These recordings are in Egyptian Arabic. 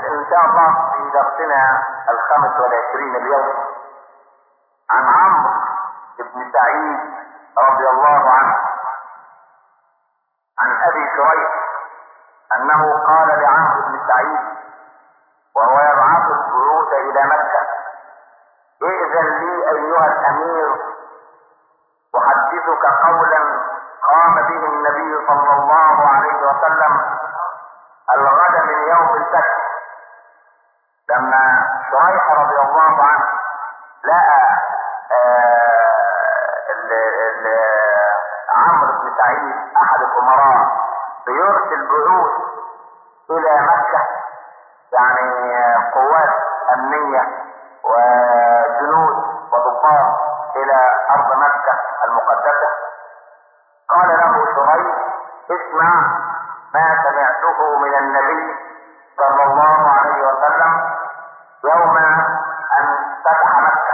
ان شاء الله في درسنا الخامس والعشرين اليوم عن عمرو بن سعيد رضي الله عنه عن ابي شريح انه قال لعمرو بن سعيد وهو يبعث البيوت الى مكه ائذن لي ايها الامير احدثك قولا قام به النبي صلى الله عليه وسلم الغد من يوم الفتح لما شريح رضي الله عنه لقى عمرو بن سعيد احد الامراء بيرسل بعوث الى مكة يعني قوات امنية وجنود وضباط الى ارض مكة المقدسة قال له شريح اسمع ما سمعته من النبي صلى الله عليه وسلم يوم ان فتح مكة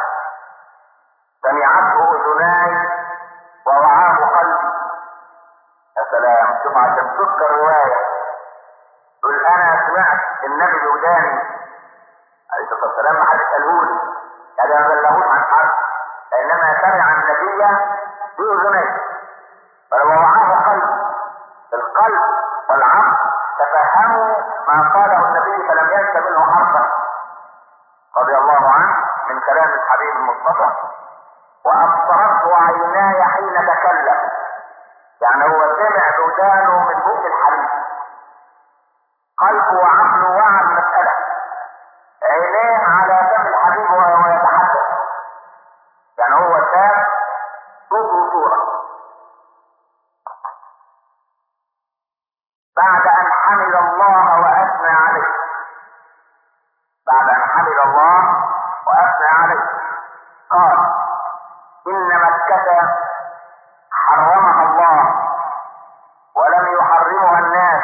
سمعته اذناي ووعاه قلبي يا سلام شوف عشان تذكر رواية يقول انا سمعت النبي بوداني عليه الصلاة والسلام ما حدش قالهولي يعني ما بلغوش عن حد انما سمع النبي باذنيه ووعاه قلبي القلب والعقل تفهموا ما قاله النبي فلم ينس منه حرفا رضي الله عنه من كلام الحبيب المصطفى وابصرته عيناي حين تكلم يعني هو سمع بودانه من بوق الحبيب قلبه وعقله وعى المسألة عينيه على فم الحبيب وهو يتحدث يعني هو شاف صوت وصورة بعد ان حمد الله واثنى عليه بعد ان حمد الله واثنى عليه قال ان مكة حرمها الله ولم يحرمها الناس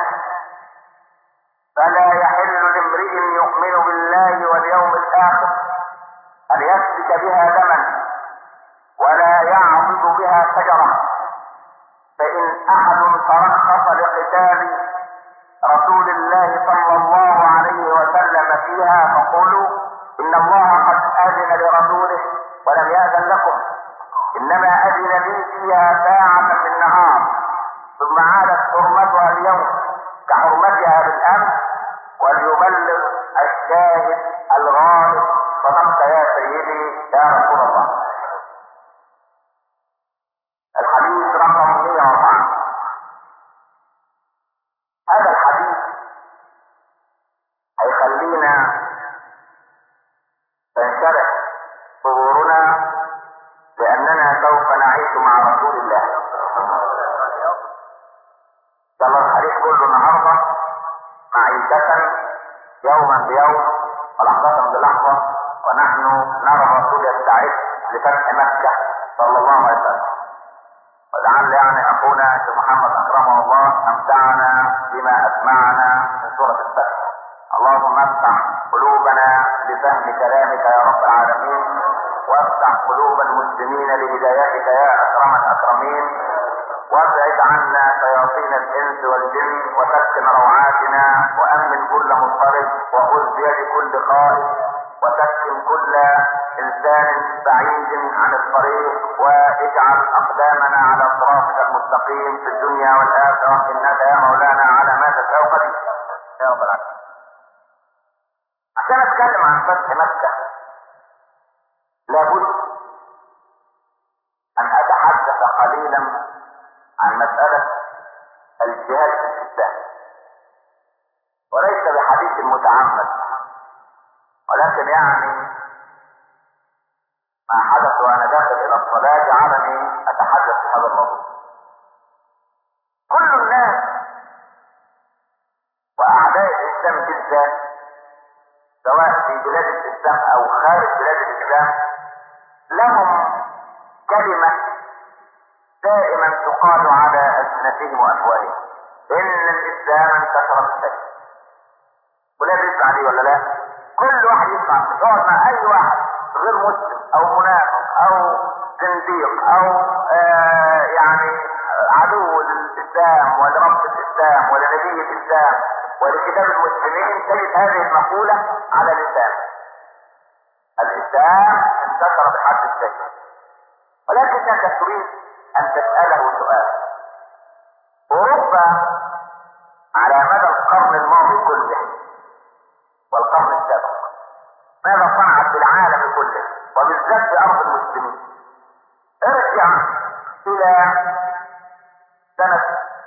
فلا يحل لامرئ يؤمن بالله واليوم الاخر ان يسفك بها دما ولا يعبد بها شجره فإن أحد ترخص لقتال رسول الله صلى الله عليه وسلم فيها فقولوا إن الله قد أذن لرسوله ولم يأذن لكم إنما أذن لي فيها ساعة في النهار ثم عادت حرمتها اليوم كحرمتها بالأمس وليبلغ الشاهد الغائب صدقت يا سيدي يا رسول الله الحديث رقم 104 هذا الحديث هيخلينا تنشرح صدورنا لأننا سوف نعيش مع رسول الله صلى الله الحديث كله النهاردة معيشة يوما بيوم ولحظة بلحظة ونحن نرى الرسول يستعد لفتح مكة صلى الله عليه وسلم ولعل يعني اخونا الشيخ محمد اكرمه الله امتعنا بما اسمعنا من سوره الفتح اللهم افتح قلوبنا لفهم كلامك يا رب العالمين وافتح قلوب المسلمين لهدايتك يا اكرم الاكرمين وابعد عنا شياطين الانس والجن وسكن روعاتنا وامن كل مضطرب وخذ بيد كل خائف وسكن كل انسان بعيد عن الطريق واجعل اقدامنا على صراطك المستقيم في الدنيا والاخره انك يا مولانا على ما تشاء قدير يا رب العالمين عشان اتكلم عن فتح مكه لابد ان اتحدث قليلا عن مساله الجهاد في الاسلام وليس بحديث متعمد ولكن يعني ما حدث وانا داخل الى الصلاة جعلني اتحدث في هذا الموضوع كل الناس واعداء الاسلام بالذات سواء في بلاد الاسلام او خارج بلاد الاسلام لهم كلمة دائما تقال على ألسنتهم وأفواههم إن الإسلام انتشر بالسجن ولازم يسمع دي ولا لا؟ كل واحد يسمع يقعد مع أي واحد غير مسلم أو منافق أو زنديق أو آه يعني عدو للإسلام ولرب الإسلام ولنبي الإسلام ولكتاب المسلمين تجد هذه مقولة على لسان الإسلام انتشر بحد السيف ولكنك تريد أن تسأله سؤال أوروبا على مدى القرن الماضي كله والقرن السابق ماذا صنعت بالعالم كله وبالذات في أرض المسلمين ارجع إلى سنة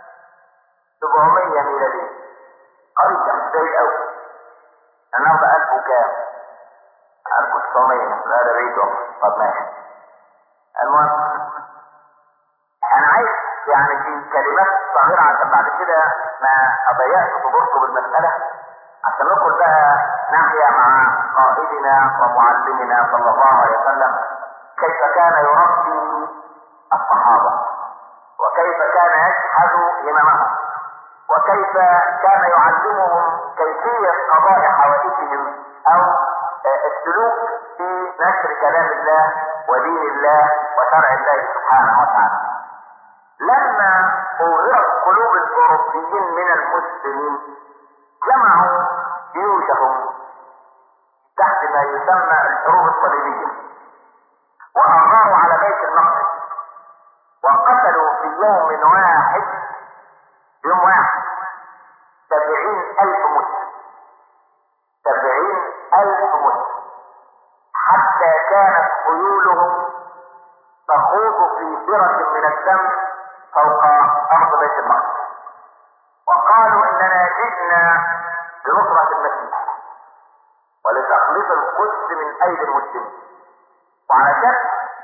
700 ميلادية قريبا بعيد أوي النهارده 1000 وكام؟ 1900 لا ده بعيد أوي طب ماشي المهم أنا عايز يعني في كلمات صغيرة عشان بعد كده ما أضيعش صدوركم بالمسألة عشان ندخل بقى ناحية مع قائدنا ومعلمنا صلى الله عليه وسلم كيف كان يربي الصحابة وكيف كان يشحذ هممهم وكيف كان يعلمهم كيفية قضاء حوائجهم أو السلوك في نشر كلام الله ودين الله وشرع الله سبحانه وتعالى لما أغرقت قلوب الأوروبيين من المسلمين جمعوا جيوشهم تحت ما يسمى الحروب الصليبية وأغاروا على بيت المقدس وقتلوا في يوم واحد يوم واحد سبعين ألف مسلم سبعين ألف مسلم حتى كانت خيولهم تخوض في فرة من الدم فوق أرض بيت المقدس وقالوا إننا جئنا لنصرة المسيح ولتخليص القدس من أيدي المسلمين وعلى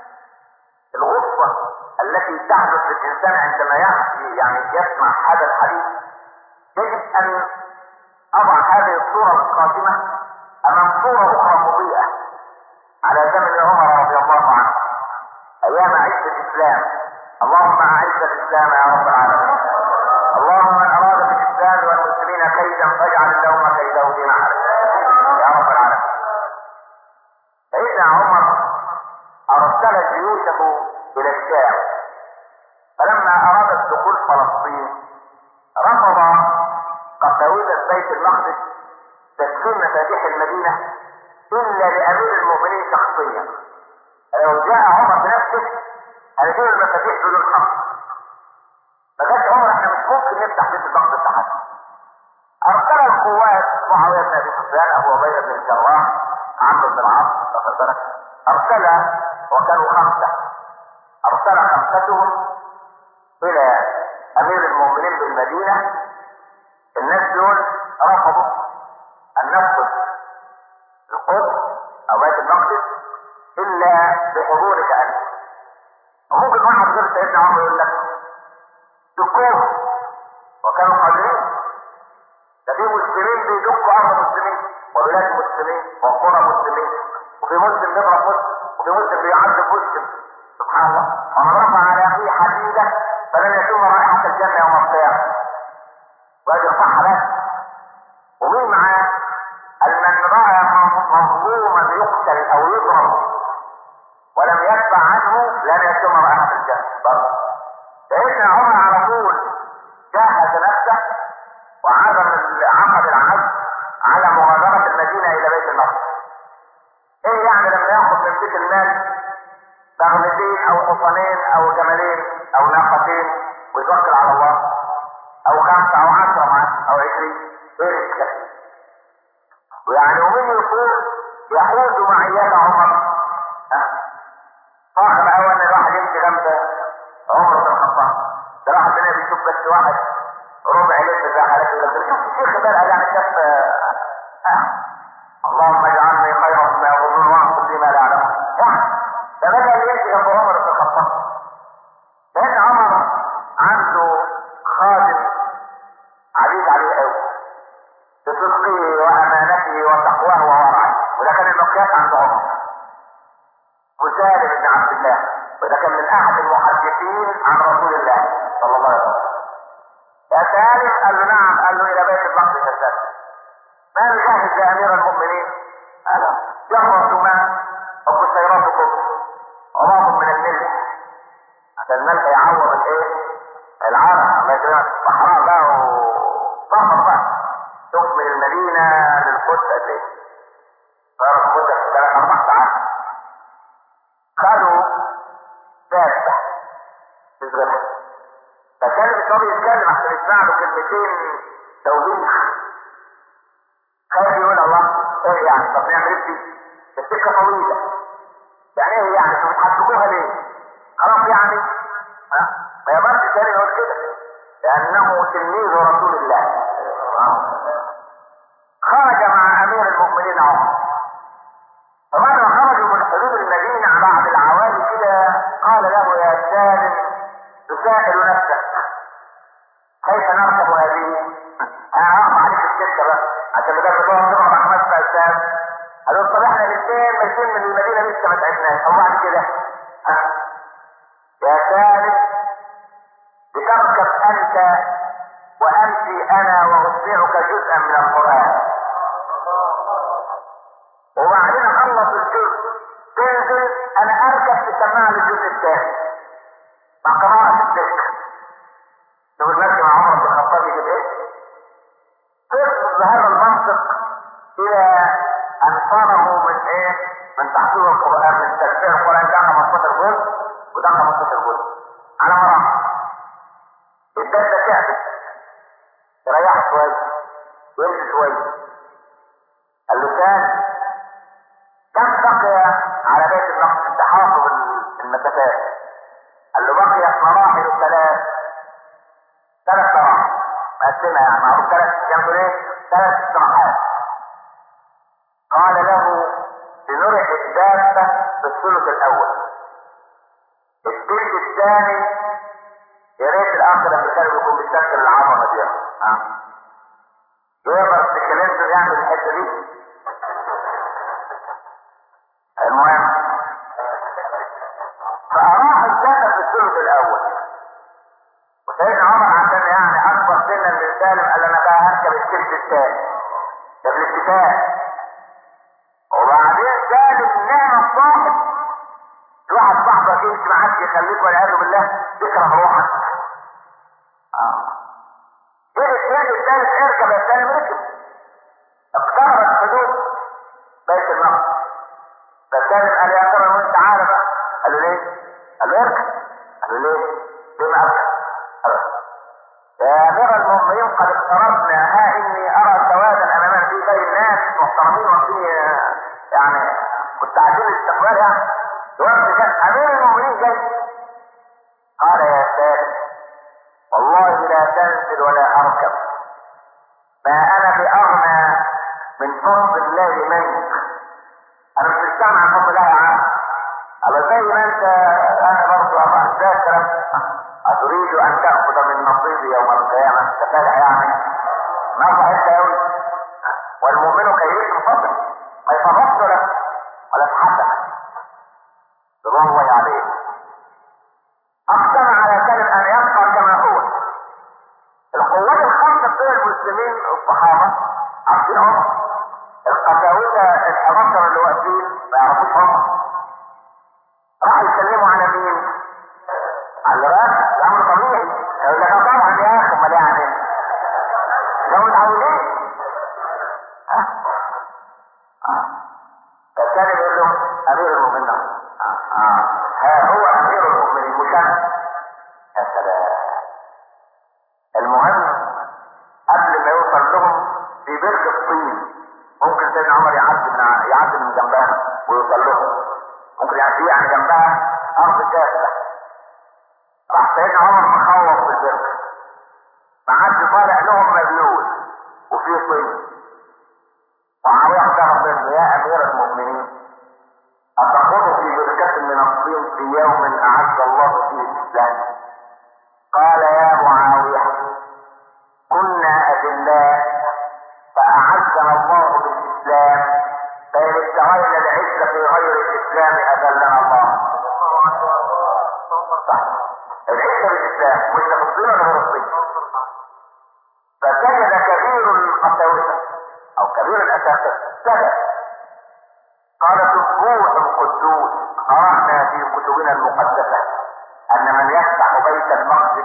الغصة التي تحدث للإنسان عندما يعني يسمع هذا الحديث يجب أن أضع هذه الصورة القادمة أمام صورة أخرى مضيئة على زمن عمر رضي الله عنه أيام عز الإسلام اللهم أعز الإسلام يا رب العالمين اللهم من أراد بالإسلام والمسلمين كيدا فاجعل اللهم كيده في نحره يا رب العالمين سيدنا عمر أرسل جيوشه إلى الشام فلما أراد دخول فلسطين رفض قساوسة بيت المقدس تسليم مفاتيح المدينة إلا لأمير المؤمنين شخصيا لو جاء عمر بنفسه هيجيب المفاتيح بدون حق فقالت عمر احنا مش ممكن نفتح بيت المقدس لحد أرسل القوات معاوية بن أبي سفيان أبو عبيدة بن الجراح عمرو بن العاص أرسل وكانوا خمسة أرسل خمستهم إلى أمير المؤمنين بالمدينة الناس دول رفضوا أن ندخل القدس أو بيت المقدس إلا بحضورك أنت وممكن واحد غير سيدنا عمر يقول لك دكوه وكانوا قادرين ده في مسلمين بيدقوا أرض مسلمين وبلاد مسلمين وقرى مسلمين وفي مسلم بيضرب مسلم وفي مسلم بيعذب مسلم سبحان الله ومن رفع على اخيه حديده فلن يشم رائحه الجنه يوم القيامه وهذه صح بس ومين معاه من راى مظلوما يقتل او يضرب ولم يدفع عنه لن يشم رائحه الجنه برضه سيدنا عمر على طول جهز نفسه وعزم عقد العهد على مغادره المدينه الى بيت المقدس ايه يعني لما ياخد من بيت المال بغلتين او حصانين او جملين او ناقتين ويتوكل على الله او خمسة او عشرة معاه او عشرين ايه الاشكال ويعني ومين يقول يحوز معيات عمر صاحب اول ان الواحد يمشي جنب عمر بن الخطاب ده واحد مننا بيشوف بس واحد ربع لتر زي حالته يقول لك شوف الشيخ ده يعني شاف اللهم اجعلني خيرا مما يظنون واعصم بما لا يعلمون يعني ده بدأ يمشي جنب عمر بن الخطاب لان عمر عنده خادم عزيز عليه قوي بصدقه وامانته وتقواه وورعه وده كان المقياس عند عمر وسالم بن عبد الله وده كان من احد المحدثين عن رسول الله صلى الله عليه وسلم يا سالم قال له نعم قال له الى بيت المقدس يا سالم ما يجهز يا امير المؤمنين قال جهرت ما وقصيراتكم عراض من الملح عشان الملح يعوض الايه العرق ما يجري صحراء بقى وصفر بقى شوف من المدينة للقدس مدة قد ايه؟ صارت مدة ثلاث أربع ساعات خدوا دابة تشغلها فكان مش راضي يتكلم عشان يسمع له كلمتين توبيخ خايف يقول الله ايه يعني طب نعمل ايه فيه؟ السكة طويلة يعني ايه يعني انتوا بتحسبوها ليه؟ خلاص يعني ها؟ ما يقدرش تاني يقول كده لأنه تلميذ رسول الله خرج مع أمير المؤمنين عمر فبعد ما خرجوا من حدود المدينة بعد العوالي كده قال له يا سالم تسائل نفسك كيف نركب هذه؟ انا هقف عليك السكه بقى عشان بدل ما تقعد تقعد على خمس اسباب قالوا طب احنا الاثنين ماشيين من المدينه لسه ما تعبناش طب بعد كده ها؟ يا سالم لتركب انت وامشي انا واسمعك جزءا من القران وبعدين اخلص الجزء تنزل انا اركب تسمعني الجزء الثاني مع قراءة الذكر شوف المسجد مع عمر بن الخطاب يجيب ايه؟ قص بهذا المنطق الى ان فرغوا من ايه؟ من تحفيظ القران من تفسير القران ده 15 جزء وده 15 جزء على مراحل الدرس تعبت تريح شويه يمشي شويه اللسان كم بقي على بيت النقص التحافظ المسافات قال له بقيت مراحل ثلاث ثلاث مراحل مقسمة يعني معروف ثلاث كانوا ايه؟ ثلاث استراحات قال له لنرح الدابة في الثلث الأول الثلث الثاني يا ريت الأخ لما كان يكون بيستكشف العظمة دي اه يقدر تكلمته يعمل الحتة دي المهم فأراح الجنة في الثلث الأول وسيدنا عمر عشان يعني أكبر سنا من سالم قال أنا بقى هركب الثلث الثاني ده بالاتفاق وبعدين سالم نعم الصاحب واحد صاحبك يمشي معاك يخليك والعياذ بالله تكره روحك اه جه الثاني الثالث اركب الثاني مركب اقتربت حدود بيت المقدس فسالم قال يا ترى وانت عارف قال له ليه؟ قال له اركب قال له ليه؟ ليه ما اركب؟ يا امير المؤمنين قد اقتربنا ها اني ارى سوادا امامنا في زي الناس محترمين واقفين يعني مستعدين للاستقبال يعني الوقت كان امير المؤمنين جاي قال يا سالم والله لا تنزل ولا اركب ما انا باغنى من فضل الله منك انا مش مستغنى عن فضل الله يا عم على زي ما انت انا برضه ابقى ذاكرة اتريد ان تاخذ من نصيبي يوم القيامه تفادع يعني نصح انت قوي والمؤمن كيف من فضل ما يفرطش ولا ولا يتحدث رضوان الله عليه اقسم على كلم ان يبقى كما هو القوات الخمسه بتوع المسلمين الصحابه عارفين عمر القساوسه ال11 اللي واقفين ما يعرفوش عمر راحوا يسلموا على مين؟ على الراس الامر طبيعي يقول لك طبعا يا اخي امال يعني لو متعودين ها فكان يقول لهم امير المؤمنين آه. آه. ها هو امير المؤمنين مشان يا سلام المهم قبل ما يوصل لهم في برج الطين ممكن سيدنا عمر يعدي من ع- يعدي من جنبها ويوصل لهم ممكن يعدي يعني جنبها ارض جافه راح سيدنا عمر مخوف في البرج ما عادش طالع لهم مبلول وفي طين ومعاوية اختار منه يا امير المؤمنين اتخوض في بركة من الطين في يوم اعز الله فيه الاسلام قال يا معاوية كنا اذلاء فاعزنا الله بالاسلام فان ابتغينا العزة في غير الاسلام اذلنا الله صح العزة بالاسلام مش في الطين ولا غير الطين فسجد كبير القساوسة او كبير الاساتذة سجد قال سبوح القدوس قرأنا في كتبنا المقدسة ان من يفتح بيت المقدس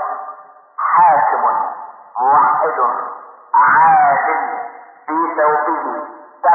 حاكم موحد عادل في ثوبه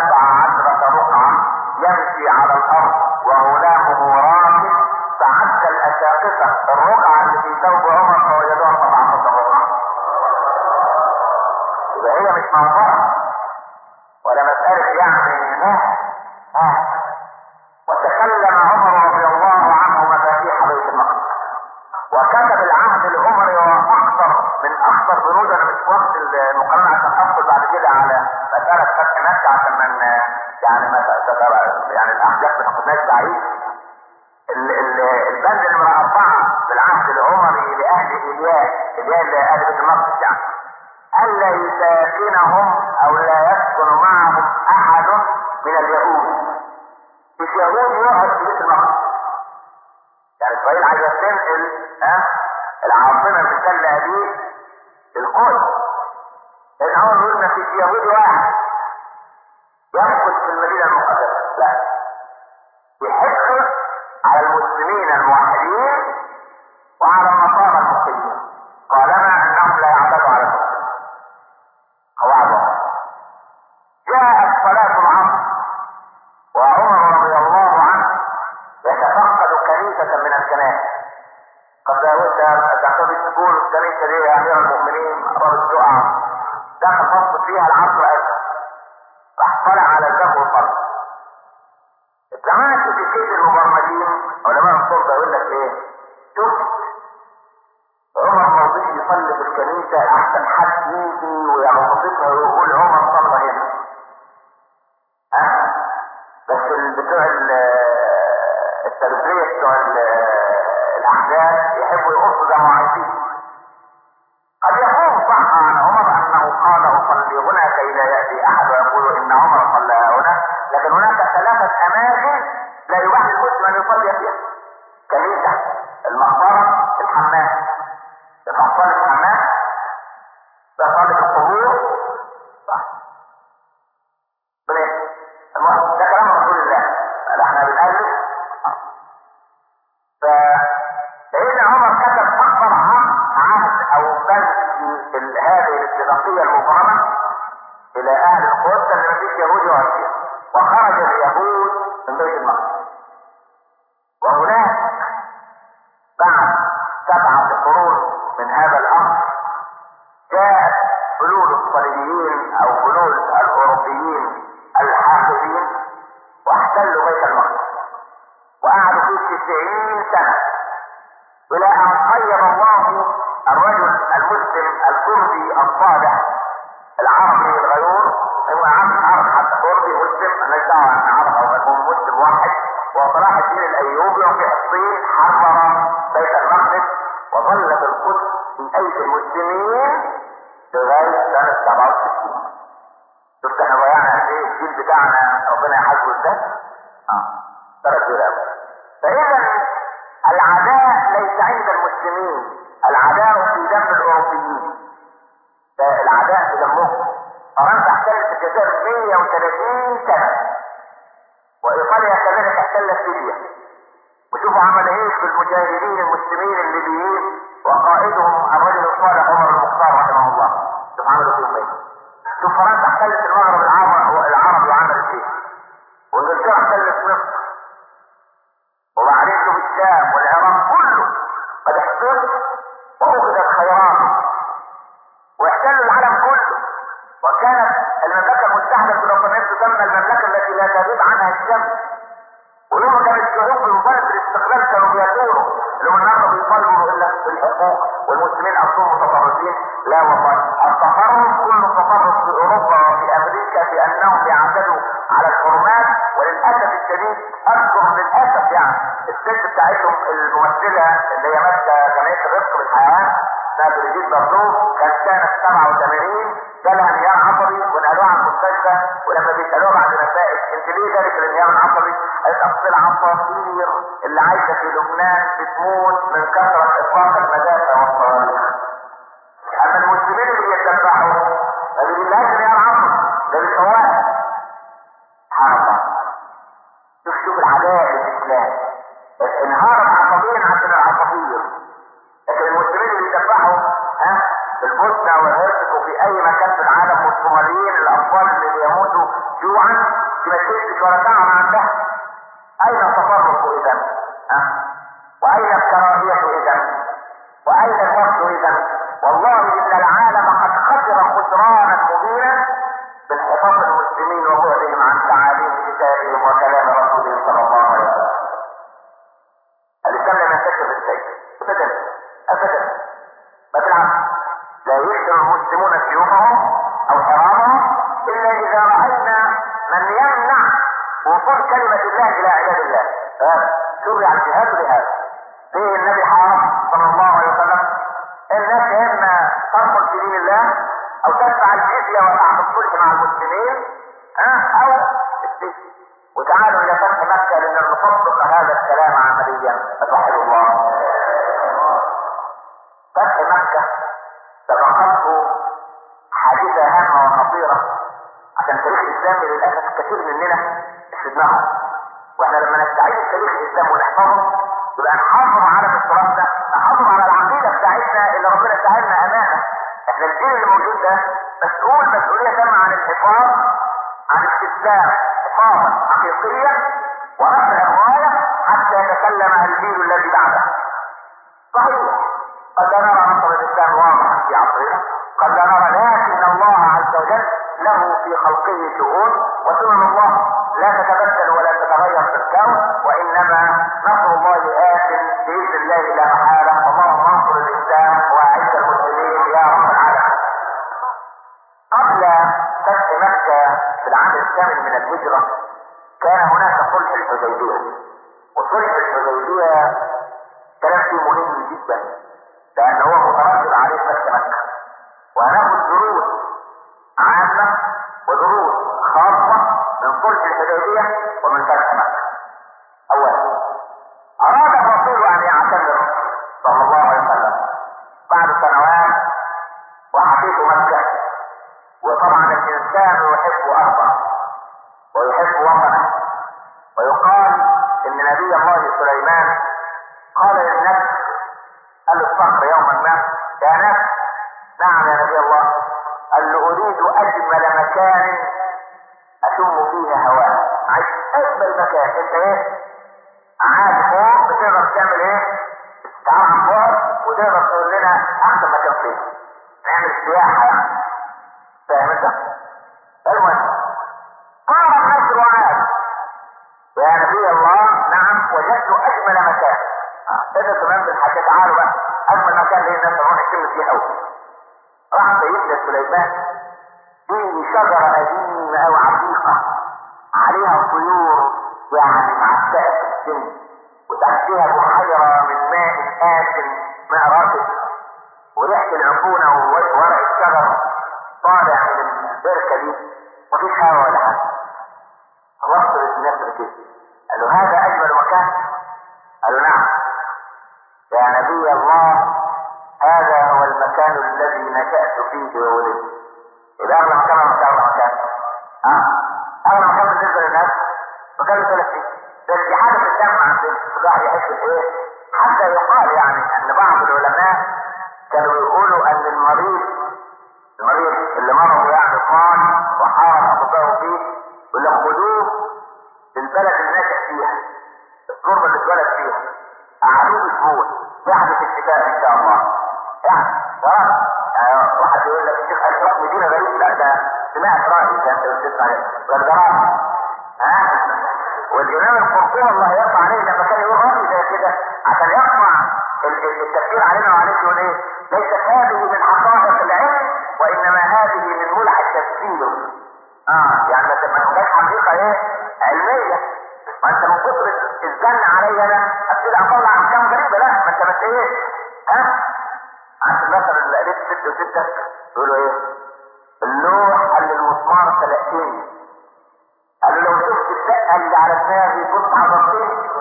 ولا مسألة يعني ها ها وتكلم عمر رضي الله عنه مفاتيح بيت المقدس وكتب العهد العمري واكثر من اكثر بنود انا مش وقت المقارنه عشان ادخل بعد كده على مساله فتح مكه عشان من يعني ما تتبع- يعني الاحداث ما تاخدناش بعيد ال- ال- البند نمرة أربعة في العهد العمري لأهل إلياس إلياس لأهل بيت المقدس يعني ألا يساكنهم أو لا يسكن معهم أحد من اليهود مش يهود يقعد في بيت المقدس يعني إسرائيل عايزة تنقل ها العاصمة من تل أبيب القدس لأن هو بيقول ما فيش يهودي واحد يمكث في المدينة المقدسة لا يحث على المسلمين الموحدين وعلى النصارى المسلمين طالما انهم لا يعتدوا على المسلمين قواعد جاءت صلاة العصر وعمر رضي الله عنه يتفقد كنيسة من الكنائس قد داود تعتبر تقول الكنيسة دي يا أمير المؤمنين أمر الدعاء دخل فصل فيها العصر أيضا فاحتلع على الجو الفرد الجماعة في كيس المبرمجين علماء الصلب يقول لك ايه شوف عمر ما رضيش يصلي في الكنيسة احسن حد يجي ويعوضتها ويقول عمر صلى هنا ها بس ال- بتوع ال- التربية بتوع ال- الاحداث يحبوا يقصوا زي ما عايزين قد يكون صح عن عمر انه قال اصلي هنا كي لا ياتي احد ويقول ان عمر صلى هنا لكن هناك ثلاثه اماكن لا يباح للمسلم ان يصلي فيها كنيسه المقبره الحمام المقبره الحمام ده صلاه القبور صح طيب، المهم ده كلام رسول الله قال احنا بنألف فسيدنا عمر كتب اكبر عهد او بند في ال- هذه الاتفاقيه المبرمه الى اهل القدس اللي مفيش يهود وعشير وخرج اليهود من بيت المقدس وهناك بعد سبعة قرون من هذا الامر جاءت حلول الصليبيين او حلول الاوروبيين الحاقدين واحتلوا بيت المقدس وقعدوا فيه تسعين سنة إلى أن خير الله الرجل المسلم الكردي الصالح العربي الغيور هو عرب عرب حتى كردي مسلم مالناش دعوة أن عرب أو يكون مسلم واحد وصلاح الدين الأيوبي وفي الصين حرر بيت المقدس وظل في القدس في أيدي المسلمين لغاية سنة 67 شفت احنا ضيعنا قد ايه الجيل بتاعنا ربنا يحاسبه ازاي؟ اه ترى كده أوي. فاذا العداء ليس عند المسلمين العداء في دم الاوروبيين ده العداء في دمهم فرنسا احتلت الجزائر 130 سنه وايطاليا كذلك احتلت ليبيا وشوفوا عمل ايه في المجاهدين المسلمين الليبيين وقائدهم الرجل الصالح عمر المختار رحمه الله شوف عملوا فيهم ايه شوف فرنسا احتلت المغرب العربي العربي وعملت ايه وانجلترا احتلت مصر وبعدين شوف الشام والعراق كله قد احتلت واخذت خيراته واحتلوا العالم كله وكانت المملكه المتحده البريطانيه تسمى المملكه التي لا تغيب عنها الشمس ويوم كان الشعوب في مبادره الاستقلال كانوا بيثوروا لو النهارده بيطالبوا الا بالحقوق والمسلمين اصلهم متطرفين لا والله التطرف كل تطرف في اوروبا وفي امريكا في انهم بيعتدوا على الحرمات وللاسف الشديد اذكر للاسف يعني الست بتاعتهم الممثله اللي هي ماسكه جمعيه الرفق بالحيوان اسمها بريجيت بردو كانت سنه 87 جالها انهيار عصبي ونقلوها على المستشفى ولما بيسالوها بعد مسائل انت ليه جالك الانهيار العصبي؟ قالت اصل العصافير اللي عايشه في لبنان بتموت من كثره اطلاق المدافع والصواريخ. اما المسلمين اللي بيتبعوا ما بيجيلهاش انهيار عصبي ده بيفوقها. سبحان الله. شوف شوف العداء للاسلام. انهارت عصبيا عشان العصافير. لكن المسلمين اللي بيتبعوا ها في البوسنة والهرسك وفي اي مكان في العالم والصوماليين الاطفال اللي بيموتوا جوعا ما تشتش ولا تعب عندها اين التفرق اذا ها واين الكراهية اذا واين الوقت اذا والله ان العالم قد خسر خسرانا مبينا بانحطاط المسلمين وبعدهم عن تعاليم كتابهم وكلام رسولهم صلى الله عليه وسلم الاسلام لم ينتشر بالسيف ابدا ابدا بل بالعكس لا يقدر المسلمون سيوفهم او حرامهم الا اذا راينا من يمنع وصول كلمه الله الى عباد الله شرع الجهاد لهذا ليه النبي حرام صلى الله عليه وسلم الناس اما ترفض في دين الله او تدفع الجزيه وتعمل الصلح مع المسلمين ها او السجن وتعالوا الى فتح مكه لان نطبق هذا الكلام عمليا فتوحد الله فتح مكه سبقته حادثه هامه وخطيره عشان تاريخ الاسلام للاسف كثير مننا في دماغه واحنا لما نستعيد تاريخ الاسلام ونحفظه يبقى نحافظ على التراث نحافظ على العقيده بتاعتنا اللي ربنا سهلنا امانه احنا الجيل اللي موجود ده مسؤول مسؤوليه تامه عن الحفاظ عن الاستسلام حفاظا حقيقيا ورفع الرايه حتى يتكلم الجيل الذي بعده صحيح قد لا نرى نصر الاسلام واضحا في عصرنا قد لا نرى لكن الله عز وجل له في خلقه شؤون وسنن الله لا تتبدل ولا تتغير في الكون وانما نصر الله آت باذن الله لا محاله اللهم انصر الاسلام واعز المسلمين يا رب العالمين. قبل فتح مكه في العام الثامن من الهجره كان هناك صلح الحديبيه وصلح الحديبيه كلام فيه مهم جدا لانه هو مترتب عليه فتح مكه وهناخد دروس عامه ودروس خاصه من صلح الحديبيه ومن فتح مكه اولا اراد الرسول ان يعتمر صلى الله عليه وسلم بعد سنوات وحديث مكه وطبعا الانسان يحب ارضه ويحب وطنه ويقال ان نبي الله سليمان قال للنفس قال الصخر يوما ما يا نفس نعم يا نبي الله قال له اريد اجمل مكان اشم فيه هواء عايز اجمل مكان انت ايه عاد فوق بتقدر تعمل ايه تعال عن بعد وتقدر تقول لنا احسن مكان فين نعمل سياحه يعني فاهم انت المهم قال النصر وعاد يا نبي الله نعم وجدت اجمل مكان اذا كمان بالحاجة تعالوا بقى اجمل مكان ليه الناس تروح يشم فيه قوي راح سيدنا سليمان فيه شجرة قديمة او عتيقة عليها طيور يعني معتقة في السن وتحتها بحيرة من ماء آسن ماء راكد وريحة العفونة وورق الشجر طالع من البركة دي مفيش هوا ولا حاجة وصل النسر كده قال له هذا أجمل مكان قال له نعم يا نبي الله هذا هو المكان الذي نشأت فيه وولدت يبقى أغلى مكان ولا مش أغلى مكان؟ ها؟ أغلى مكان بالنسبة للناس مكان ثلاثين ده في حاجة في الدم عندنا الواحد يحس بإيه؟ حتى يقال يعني أن بعض العلماء كانوا يقولوا أن المريض المريض اللي مرض يعني قام وحارب أطباءه فيه يقول لك خدوه للبلد اللي نشأ فيها التربة اللي اتولد فيها قعدوه اسبوع يحدث الشفاء ان شاء الله يعني خلاص يعني واحد يقول لك الشيخ الحكم دي غريب لا ده سمعت رأي ده انت بتسمع عليه والجرام ها والامام القرطبي الله يرضى عليه لما كان يقول رأي زي كده عشان يقطع التفسير علينا وعليك يقول ايه ليست هذه من حقائق العلم وانما هذه من ملح التفسير اه يعني ما تبقاش حقيقه ايه علميه ما انت من كتر الزن عليا انا ابتدي اطلع احكام غريبه لا ما انت بس ايه ها عشان مثلا اللي قريت ست وستة يقولوا ايه اللوح قال للمسمار 30 قال له لو شفت الدقه اللي على دماغي كنت حضرتني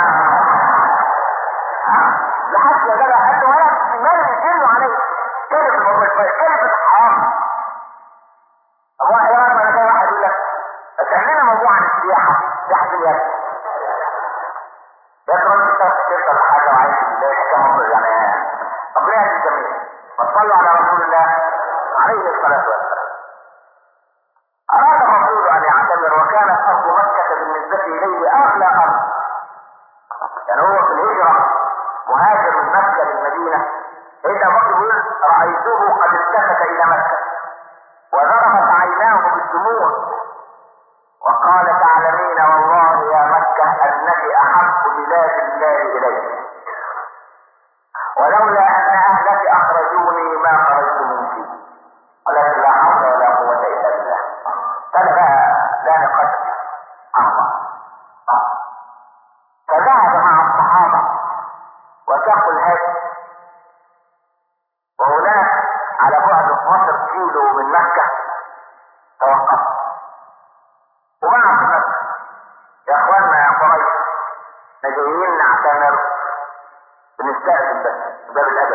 لحد يا جدع قال له ولا مال يجيله عليه كلمه الموضوع شويه كلمه حرام هو احيانا انا جاي واحد يقول لك اتعملنا موضوع عن السياحه سياحه اليد يا ترى انت تركب حاجه وعايز تحكم يعني ربنا يهدي الجميع وصلوا على رسول الله عليه الصلاه والسلام اراد الرسول ان يعتمر وكانت ارض مكه بالنسبه اليه اغلى ارض يعني هو في الهجره مهاجر من مكه للمدينه اذا بكر يقول رايته قد التفت الى مكه وذرفت عيناه بالدموع وقال تعلمين والله يا مكة انك احب بلاد الله الي ولولا ان اهلك اخرجوني ما خرجت من فيه ولكن لا حول ولا قوة الا بالله فلا لا نقدر الله فذهب مع الصحابة وساقوا الهدي وهناك على بعد 12 كيلو من مكة توقف وبعد مكة يا اخوانا يا قريش احنا جايين نعتمر بنستأذن بس باب الأدب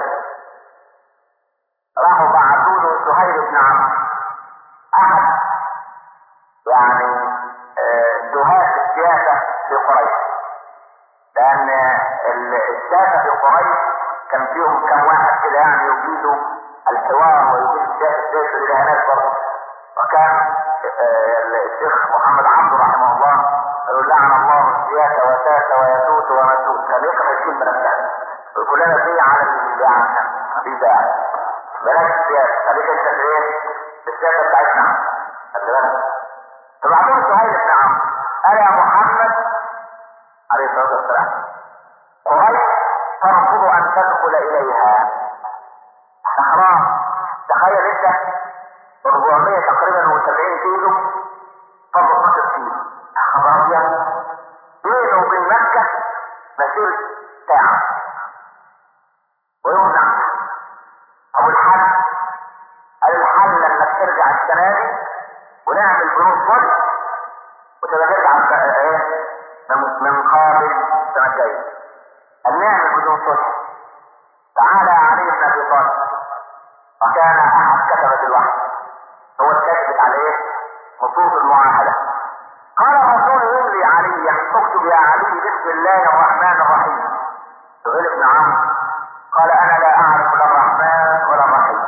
راحوا بعثوا له سهيل بن عمرو أحد يعني آه، دهاة السياسة في قريش لأن الساسة في قريش كان فيهم كم واحد كده يعني يجيدوا الحوار ويجيد السياسة السياسة للإهانات برضه وكان آه، الشيخ محمد عبده رحمه الله يقول لعن الله السياسة وساسة ويسوس ومسوس كان يكره الكلمة نفسها وكلنا فيه على اللي يعني في داعي بلاش السياسة خليك انت في ايه؟ في السياسة بتاعتنا خلي بالك فبعدين سهيل بن عمرو قال يا محمد عليه الصلاة والسلام قريش ترفض أن تدخل إليها حرام تخيل أنت 400 تقريبا و70 كيلو فضل 12 كيلو خبر أبيض بينه وبين مكة مسيرة ساعة ويمنع أبو الحج قال الحل انك ترجع السنة دي ونعمل جنود صلح وتبقى ترجع ايه من من قابل السنة الجاية قال نعمل جنود صلح تعالى علي بن ابي طالب وكان احد كتبة الوحي هو الكاتب على ايه نصوص المعاهدة قال الرسول يملي عليا اكتب يا علي بسم الله الرحمن الرحيم سئل ابن عمرو قال انا لا اعرف لا الرحمن ولا الرحيم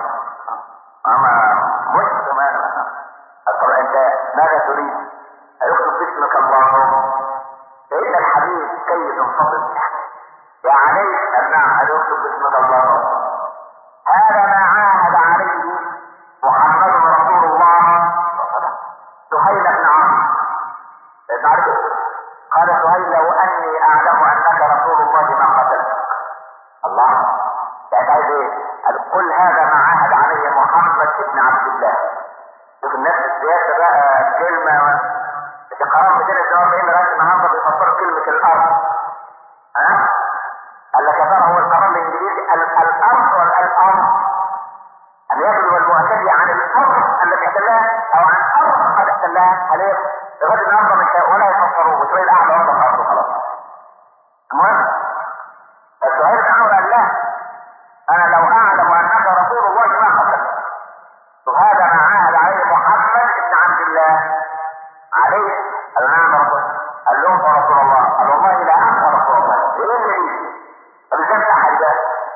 اما مسلم انا طب انت ماذا تريد ايكتب باسمك اللهم فان الحبيب كي تنفضل يا علي نعم ايكتب باسمك اللهم هذا ما عاهد عليه محمد رسول الله سهيل بن عمرو تعرف قال سهيل لو اني اعلم انك رسول الله ما قتلت الله يعني عايز ايه؟ قال قل هذا ما عاهد عليه محمد بن عبد الله شوف الناس في السياسه بقى كلمه في قرار 242 لغايه النهارده بيفسروا كلمه الارض ها؟ قال لك يا ترى هو القرار الانجليزي ال- الارض ولا الارض؟ ان يغلب المعتدي عن الارض التي احتلها او عن ارض قد احتلها عليه لغايه النهارده مش ولا يفسروه وتلاقي الاعلى ارض الارض خلاص المهم السؤال بن عمرو قال لا انا لو اعلم انك رسول الله ما قتلت وهذا ما عاهد عليه محمد بن عبد الله عليه قال نعم يا رسول قال لهم يا رسول الله قال والله لا انت رسول الله ايه اللي ليه؟ طب ازاي مسح ده؟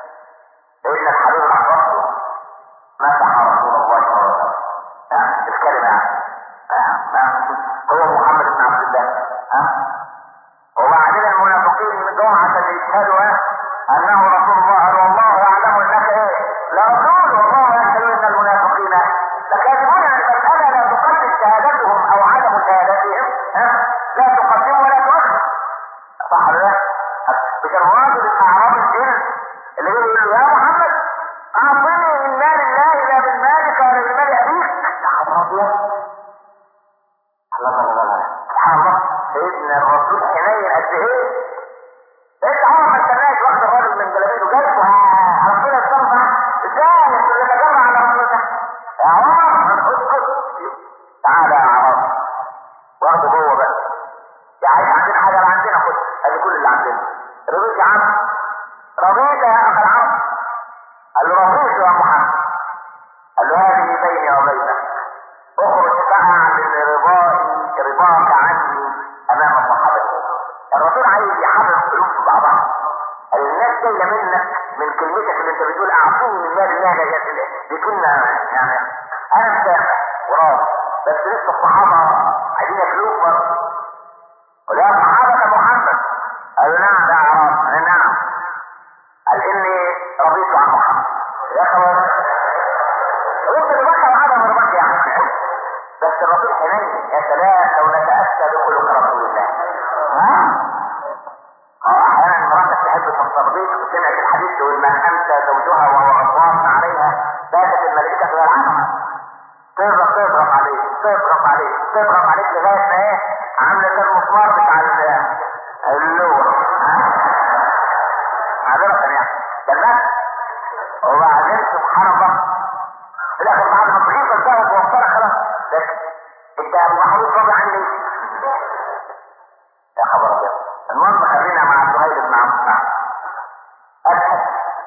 ان الحبيب الاحرص مسح رسول الله صلى الله عليه وسلم ها الكلمه يعني ها؟ هو محمد بن عبد الله ها وبعدين المنافقين من دول عشان يشهدوا ها انه رسول الله قال والله يعلم انك ايه لرسول والله يشهد ان المنافقين لكاذبون يعني المساله لا تقدم شهادتهم او عدم شهادتهم ها لا تقدم ولا تؤخر صح ولا لا؟ مش الراجل الاعرابي الجن اللي يقول له يا محمد اعطني من مال الله لا من مالك ولا من مال ابيك يا خبر ابيض الله الله الله الله سبحان الله سيدنا الرسول حنين قد ايه انت عمرك ما استناش واخد الراجل من جلابيته جايبه ربنا يتصرف ازاي انت اللي تجمع على رسول ده يا عمر اسكت تعالى يا عمر واخده جوه بقى يا عايز عندنا حاجه لا عندنا خد ادي كل اللي عندنا رضيت يا عم رضيت يا اخي العم قال له رضيت يا محمد قال له هذه بيني وبينك اخرج بقى من رضائي رضاك عني امام الصحابه الرسول عايز يحرك قلوب في بعضها الناس جايه منك من كلمتك اللي انت بتقول اعطوني من مال الله ده دي كلمه يعني انا مسافر وراضي بس لسه الصحابه عايزين ياكلوك برضه قل يا صحابه محمد قالوا نعم يا عرب قال نعم قال اني رضيت عن محمد يا اخوان رد البكر وعدم الرباط يعني تقول من امسى زوجها وهو غضبان عليها باتت الملائكه يلعنها تضرب تضرب عليك تضرب عليك تضرب عليك لغايه ما ايه عامله زي المسمار بتاع ال- اللوح معذرة يعني تمام وبعدين سبحان الله في الاخر بعد ما تغيظ الجو وتوصلها خلاص لكن انت المحروس راضي عني يا خبر ابيض المهم خلينا مع سهيل بن عمرو نعم أبحث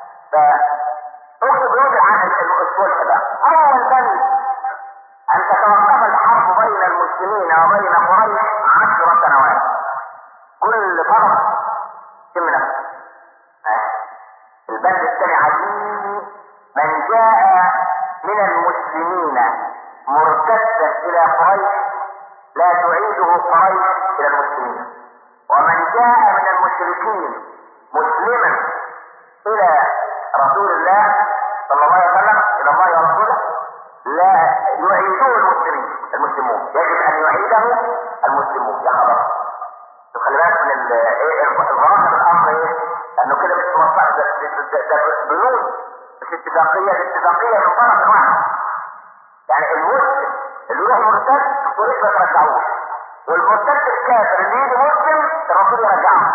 فأكتب يوضع عن الصلح ده أول بند أن تتوقف الحرب بين المسلمين وبين قريش عشر سنوات كل طرف يتم نفسه البند الثاني عزيز من جاء من المسلمين مرتدا إلى قريش لا تعيده قريش إلى المسلمين ومن جاء من المشركين مسلما الى رسول الله صلى الله عليه وسلم الى الله ورسوله لا يعيده المسلمين المسلمون يجب ان يعيده المسلمون يا خلاص خلي بالك من ال- ايه الظاهر الامر ايه انه كده مش مصلحه ده ده- ده- ده بنود مش اتفاقيه الاتفاقيه من طرف واحد يعني المسلم اللي يروح مرتد الطريق ما ترجعوش والمرتد الكافر اللي يجي مسلم الرسول يرجعه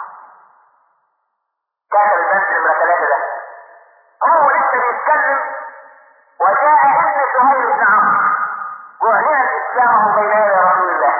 كافر البنك نمرة ثلاثة ده هو لسه بيتكلم وجاء ابن سهيل بن عمرو واعلن اسلامه بين يدي رسول الله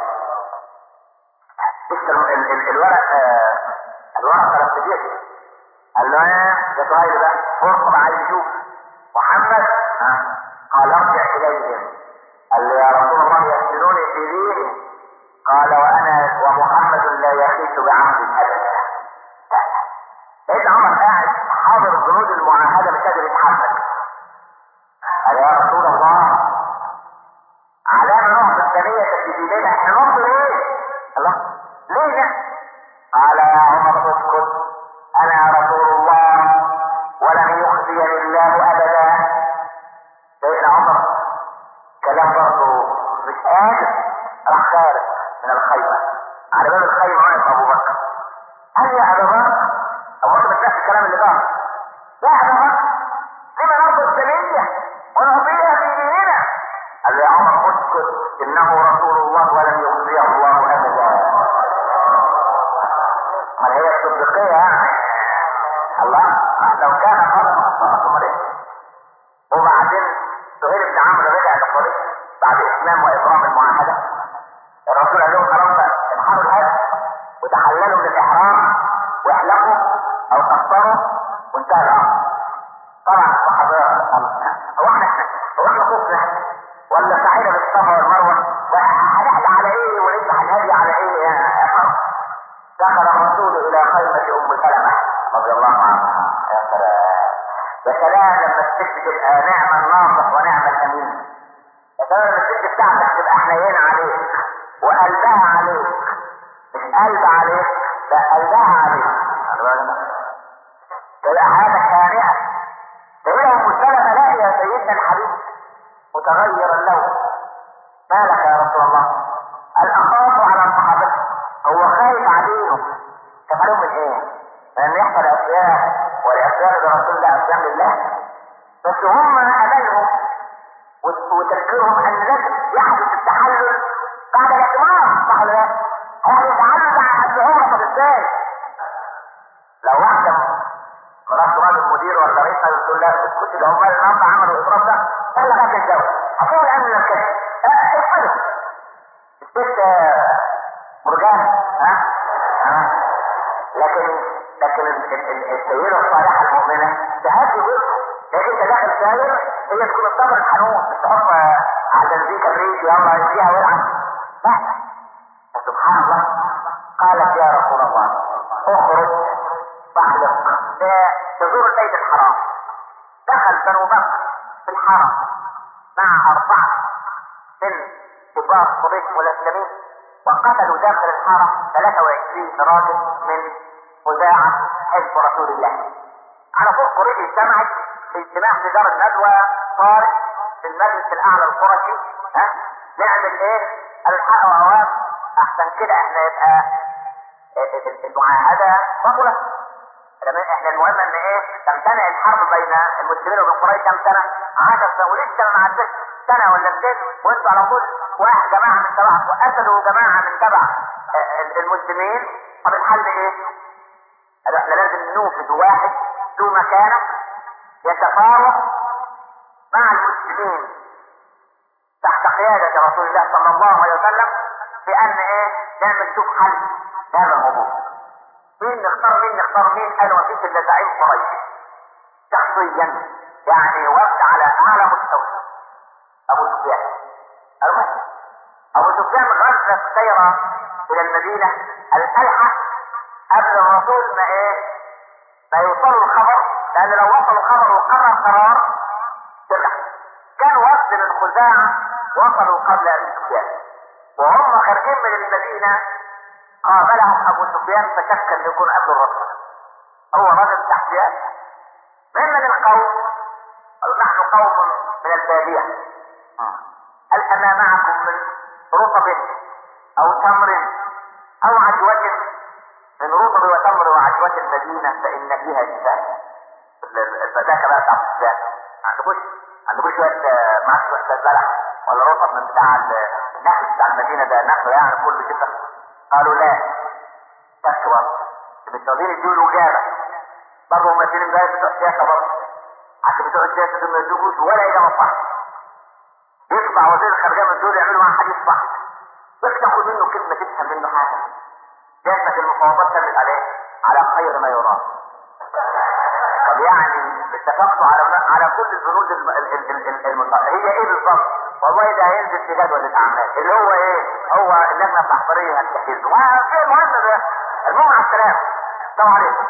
لسه ال- ال- ال- الورق آه، الورق ثلاث دقيقة قال له يا ده سهيل ده فرصة عايز يشوف محمد ها قال ارجع اليهم قال له يا رسول الله يسجنوني في ديني قال وانا ومحمد لا يخيش بعهد ابدا سيدنا عمر قاعد حاضر جنود المعاهده مش قادر يتحرك قال يا رسول الله علامة نقطة الثانية في ديننا احنا ننظر ايه؟ الله ليه ده؟ قال يا عمر اسكت انا رسول الله ولم يخزيني الله ابدا سيدنا عمر كلام برضه مش قادر راح خارج من الخيمة على باب الخيمة واقف ابو بكر قال يا ابا بكر ابو بكر مش نفس الكلام اللي قال يا ابا بكر لما نرضى السنية ونعطيها في ديننا قال له يا عمر اسكت انه رسول الله ولم يخزيه الله ابدا ما هي الصديقية يعني الله لو كان قال خلاص امال ايه وبعدين سهيل بن عمرو رجع لقريش بعد اسلام واكرام المعاهده الرسول قال لهم خلاص انحروا الهدي وتحللوا من الاحرام واحلقوا او قصروا وانتهى الامر طبعا الصحابه هو احنا هو احنا خفنا ولا سعينا بالصفا والمروه وهنحلى على ايه ونذبح الهدي على ايه يا فرق دخل الرسول الى خيمه ام سلمه رضي الله عنها يا سلام يا سلام لما الست تبقى نعم الناصح ونعم الامين يا سلام لما الست بتاعتك تبقى حنينه عليك وقلبها عليك مش قلب عليك لا قلبها عليك خلي بالك. تبقى حياتك هانئه تقول ام سلمه لا يا سيدنا الحبيب متغير اللون ما لك يا رسول الله قال اخاف على صحابتي هو خايف عليهم خايف عليهم من ايه؟ لان يحصل اشياء والاسباب لرسول الله اسلام لله بس هم املهم وت- وتفكيرهم ان لازم يحدث التحلل بعد الاعتمار صح ولا لا؟ هيحدث التحلل بعد العمره طب ازاي؟ لو واحده مرات راجل مدير ولا رئيس يقول لها اسكتي ده هم النهارده عملوا الاضراب ده يلا بقى تتجوز هتقول الامن نفسك افعلوا الست آه، مرجان ها ها لكن لكن ال- ال- ال- السيدة الصالحة المؤمنة تهدي جزء لكن انت داخل ساير هي تكون الصبر الحنون مش تحط آه، على البنزين كبريت يلا يديها ويلعب لا سبحان الله قالت يا رسول الله اخرج فاحلق آه، تزور البيت الحرام دخل بنو بكر في الحرم مع أربعة من كبار قريش والاسلامين وقتلوا داخل الحرم 23 راجل من خزاعة حزب رسول الله على فوق قريش اجتمعت في اجتماع في دار الندوة طارئ في المجلس الأعلى القرشي ها نعمل ايه؟ قال الحق وأوام أحسن كده احنا يبقى المعاهدة بطلة لما احنا المهم ان ايه تمتنع الحرب بين المسلمين وبين قريش كم سنه؟ 10 سنه ولسه ما عدتش سنه ولا اتنين وانتوا على طول واحد جماعه من تبعكم وقتلوا جماعه من تبع آه، المسلمين طب الحل ايه؟ قالوا احنا لازم نوفد واحد ذو مكانه يتفاوض مع المسلمين تحت قيادة رسول الله صلى الله عليه وسلم بأن ايه نعمل شوف حل لهذا الموضوع مين نختار مين نختار مين قالوا ما فيش الا زعيم قريش شخصيا يعني وفد على اعلى مستوى ابو سفيان المهم ابو سفيان غزا السيرة الى المدينة الالحق قبل الرسول ما ايه ما يوصلوا الخبر لان لو وصلوا الخبر وقرر قرار ترجع كان وفد من خزاعة وصلوا قبل ابي سفيان وهم خارجين من المدينة قابلهم ابو سفيان فشك ان يكون قبل الرسول هو رجل تحتيات من من القوم قالوا نحن قوم من البادية هل انا معكم من رطب او تمر او عجوة من رطب وتمر وعجوة المدينة فان فيها شفاء الفتاة بقى بتاع السفيان عندكوش عندكوش شوية معاك شوية زرع ولا رطب من بتاع النخل بتاع المدينة ده نخل يعني كل شفاء قالوا لا تكبر بالتوضيح يدوا اجابه برضه هم سيرين جاي بتوع سياسه برضه عشان بتوع السياسه دول ما يدوش ولا اجابه صح يطلع وزير الخارجيه من دول يعملوا معاه حديث صح بس تاخد منه كلمه تفهم منه حاجه جالسه المفاوضات تمت عليه على خير ما يرام طب يعني اتفقتوا على على كل البنود الم... ال... ال... ال... الم... هي ايه بالظبط؟ والله ده هينزل في جدول الاعمال اللي هو ايه؟ هو اللجنه التحضيريه هتجهزه وفي المهم ده المهم على السلامه السلام عليكم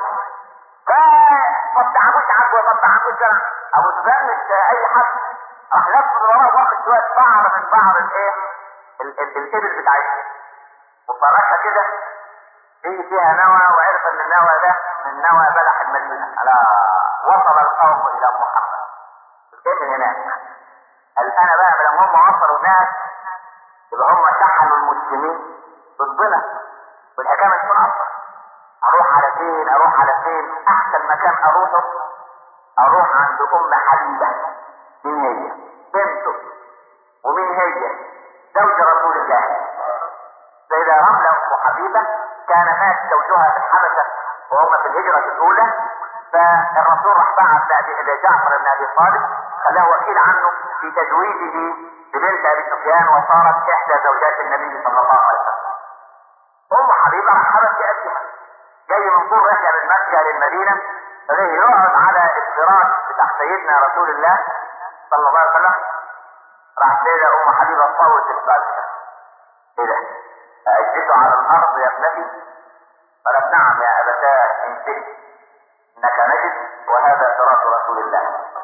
فطب تعبوش عبد طب تعبوش شرع ابو سفيان مش اي حد راح لف من وراه واخد شويه بعر من بعر الايه؟ ال- ال- الابل بتاعتها وفرشها كده في فيها نوى وعرف ان النوى ده من نوى بلح المدينه على وصل القوم الى محمد كيف هناك الان بقى لما هم وصلوا الناس يبقى هم شحنوا المسلمين ضدنا والحكايه مش مناصره اروح على فين اروح على فين احسن مكان اروحه اروح عند ام حبيبه مين هي بنته ومين هي زوج رسول الله سيدة رملة أم حبيبة كان مات زوجها في الحبشة وهم في الهجرة الأولى فالرسول راح بعث لأبي إلى جعفر بن أبي طالب خلاه وكيل عنه في تزويجه ببنت أبي سفيان وصارت إحدى زوجات النبي صلى الله عليه وسلم. أم حبيبة رحبت بأسها جاي من طول رحلة من مكة للمدينة فجاي يقعد على الفراش بتاع سيدنا رسول الله صلى الله عليه وسلم راح سيدة أم حبيبة صوت الفاتحة إيه ده؟ أجلس على الأرض يا ابنتي قالت نعم يا أبتاه إن شئت إنك نجد وهذا صراط رسول الله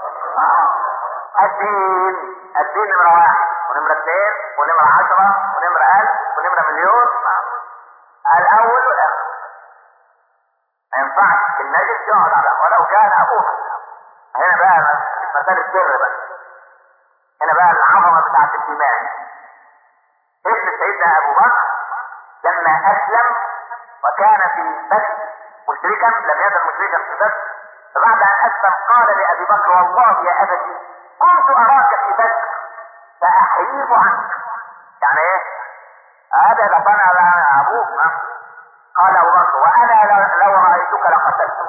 الدين الدين نمرة واحد ونمرة اثنين ونمرة عشرة ونمرة ألف ونمرة مليون الأول والآخر ما ينفعش النجد يقعد على ولو كان أبوها هنا بقى مسألة سر بقى هنا بقى العظمة بتاعت الإيمان ابن سيدنا أبو بكر لما أسلم وكان في بدر مشركا لم يزل مشركا في بدر فبعد أن أسلم قال لأبي بكر والله يا أبتي كنت أراك في بدر فأحييه عنك يعني إيه؟ هذا لطنا على أبوك ها؟ قال أبو بكر وأنا لو- لو رأيتك لقتلتك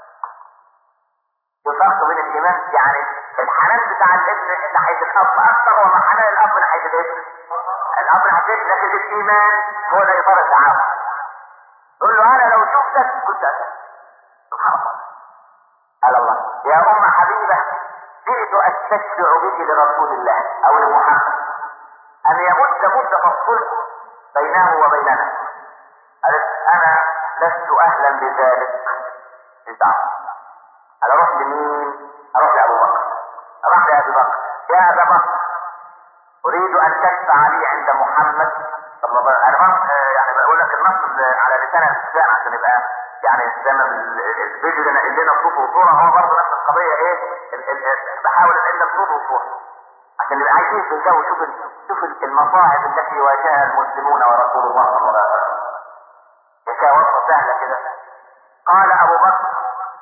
الفرق بين الإيمان يعني الحنان بتاع الابن ناحية الأب أكثر ولا حنان الأب ناحية الابن؟ الأب ناحية الابن لكن الإيمان هو اللي يطار التعامل. يقول له أنا لو شفتك كنت أسلم. سبحان الله. قال الله يا أم حبيبة جئت أستشفع بك لرسول الله أو لمحمد أن يمد مدة الصلح بينه وبيننا. قالت أنا لست أهلا بذلك. بتاع. انا اروح لمين اروح لابو بكر اروح لابي بكر يا ابا بكر اريد ان تشفع لي عند محمد صلى الله عليه وسلم انا بقى يعني بقول لك النص اللي على لسان الاسلام عشان يبقى يعني زي ما ال- الفيديو اللي نقل لنا صوت وصوره هو برضه نفس القضيه ايه ال- ال- بحاول انقل لك صوت وصوره عشان نبقى عايزين في الجو شوف ال- شوف ال- المصاعب التي واجهها المسلمون ورسول الله صلى الله عليه وسلم حكايه وصفه سهله كده قال ابو بكر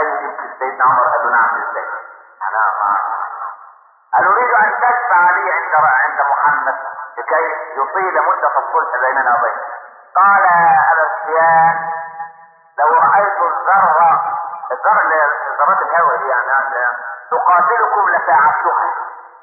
اي يمكن سيدنا عمر قال له نعم ازاي انا ما قال اريد ان تشفع لي عند عند محمد لكي يطيل مدة الصلح بيننا وبينه قال يا ابا سفيان لو رايت الذره الذره اللي هي ذرات الهواء دي يعني يعني تقاتلكم لساعدتها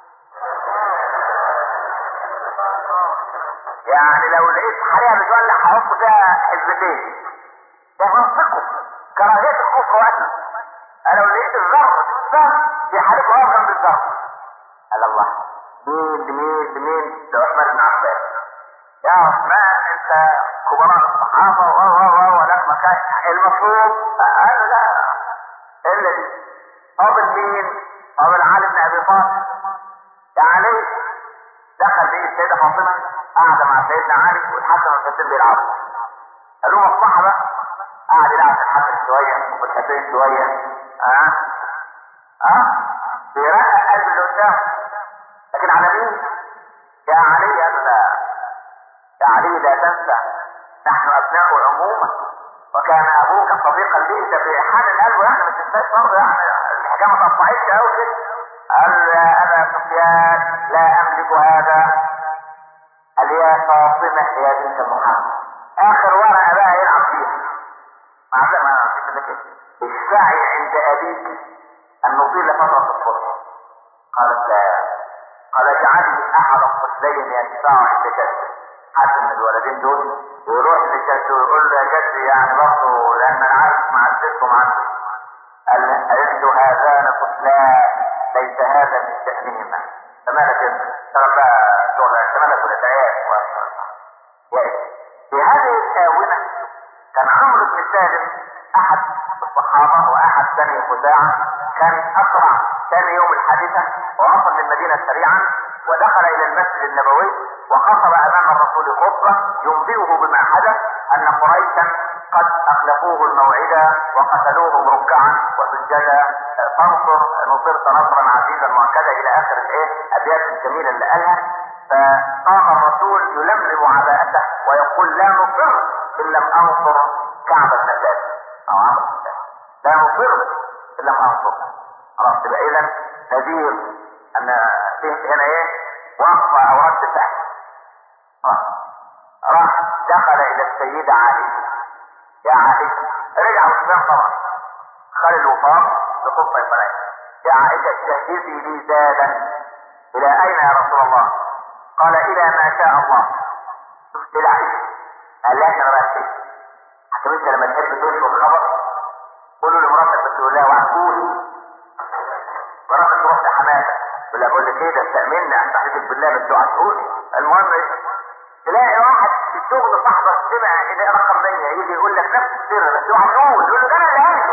يعني لو لقيت حريقه بتولع هحط فيها حزبتين ده منطقه كراهيه الكفر واحنا انا لو لقيت الذر ده يحاربه افضل بالذر قال الله مين مين مين ده عثمان بن عفان يا عثمان انت كبراء الصحابه و و و ولك مكان المفروض قال لا الا دي قابل مين؟ قابل علي بن ابي طالب يا علي دخل بيه السيده فاطمه قاعده مع سيدنا علي والحسن والحسين بيلعبوا قالوا مصلحه بقى قعد يلعب في الحسن شويه والحسين شويه ها ها بيرقق قلب اللي قدامه لكن على مين؟ يا علي قال لا يا علي لا تنسى نحن ابناء عموما وكان ابوك صديقا لي ده في حال القلب يعني ما تنساش برضه يعني الحكايه ما تقطعتش قوي كده قال يا ابا سفيان لا املك هذا قال يا فاطمه يا بنت محمد اخر ورقه بقى يلعب فيها مع ذلك ما فيش كده اشفعي عند ابيك ان نطيل فتره الصلح قالت لا قال اجعلني احد الطفلين يدفع عند جدي حد من الولدين دول ويروح لجده ويقول له يا جدي يعني برضه لان انا عارف مع الستكم عنده قال قالت له هذان طفلان ليس هذا من شأنهما فمالك انت اشتغل بقى شغل احتمالك ولا تعيش في هذه الآونة كان عمرو بن سالم أحد الصحابة وأحد بني خزاعة كان أسرع ثاني يوم الحادثة ووصل للمدينة سريعا ودخل إلى المسجد النبوي وخطب أمام الرسول خطبة ينبئه بما حدث أن قريشا قد أخلفوه الموعد وقتلوهم ركعا وسجدا فانصر نصرت نصرا عزيزا مؤكدا إلى آخر الإيه أبيات الجميلة اللي قالها فقام الرسول يلملم عباءته ويقول لا نصر إن لم أنصر كعب بن ثابت أو عمرو بن ثابت لا نصر إن لم أنصر خلاص تبقى إذا نذير أن فيه هنا إيه وقفة أو رد فعل راح دخل الى السيدة عائشة يا عائشة رجع عثمان طبعا خلي الوفاق لطب الفرائض يا عائشة جهزي لي زادا الى اين يا رسول الله قال الى ما شاء الله شفت العيش قال لا انا بقى شيء حتى انت لما تحب تنشر خبر قول لمراتك بس تقول لها وعدوني مراتك تروح لحماتك تقول لها بقول لك ايه ده استأمني استحلفك بالله بس وعدوني المهم تلاقي واحد في الشغل صاحبك سمع ان رقم 100 يجي يقول لك نفس السر بس اوعى تقول يقول له ده انا اللي قايله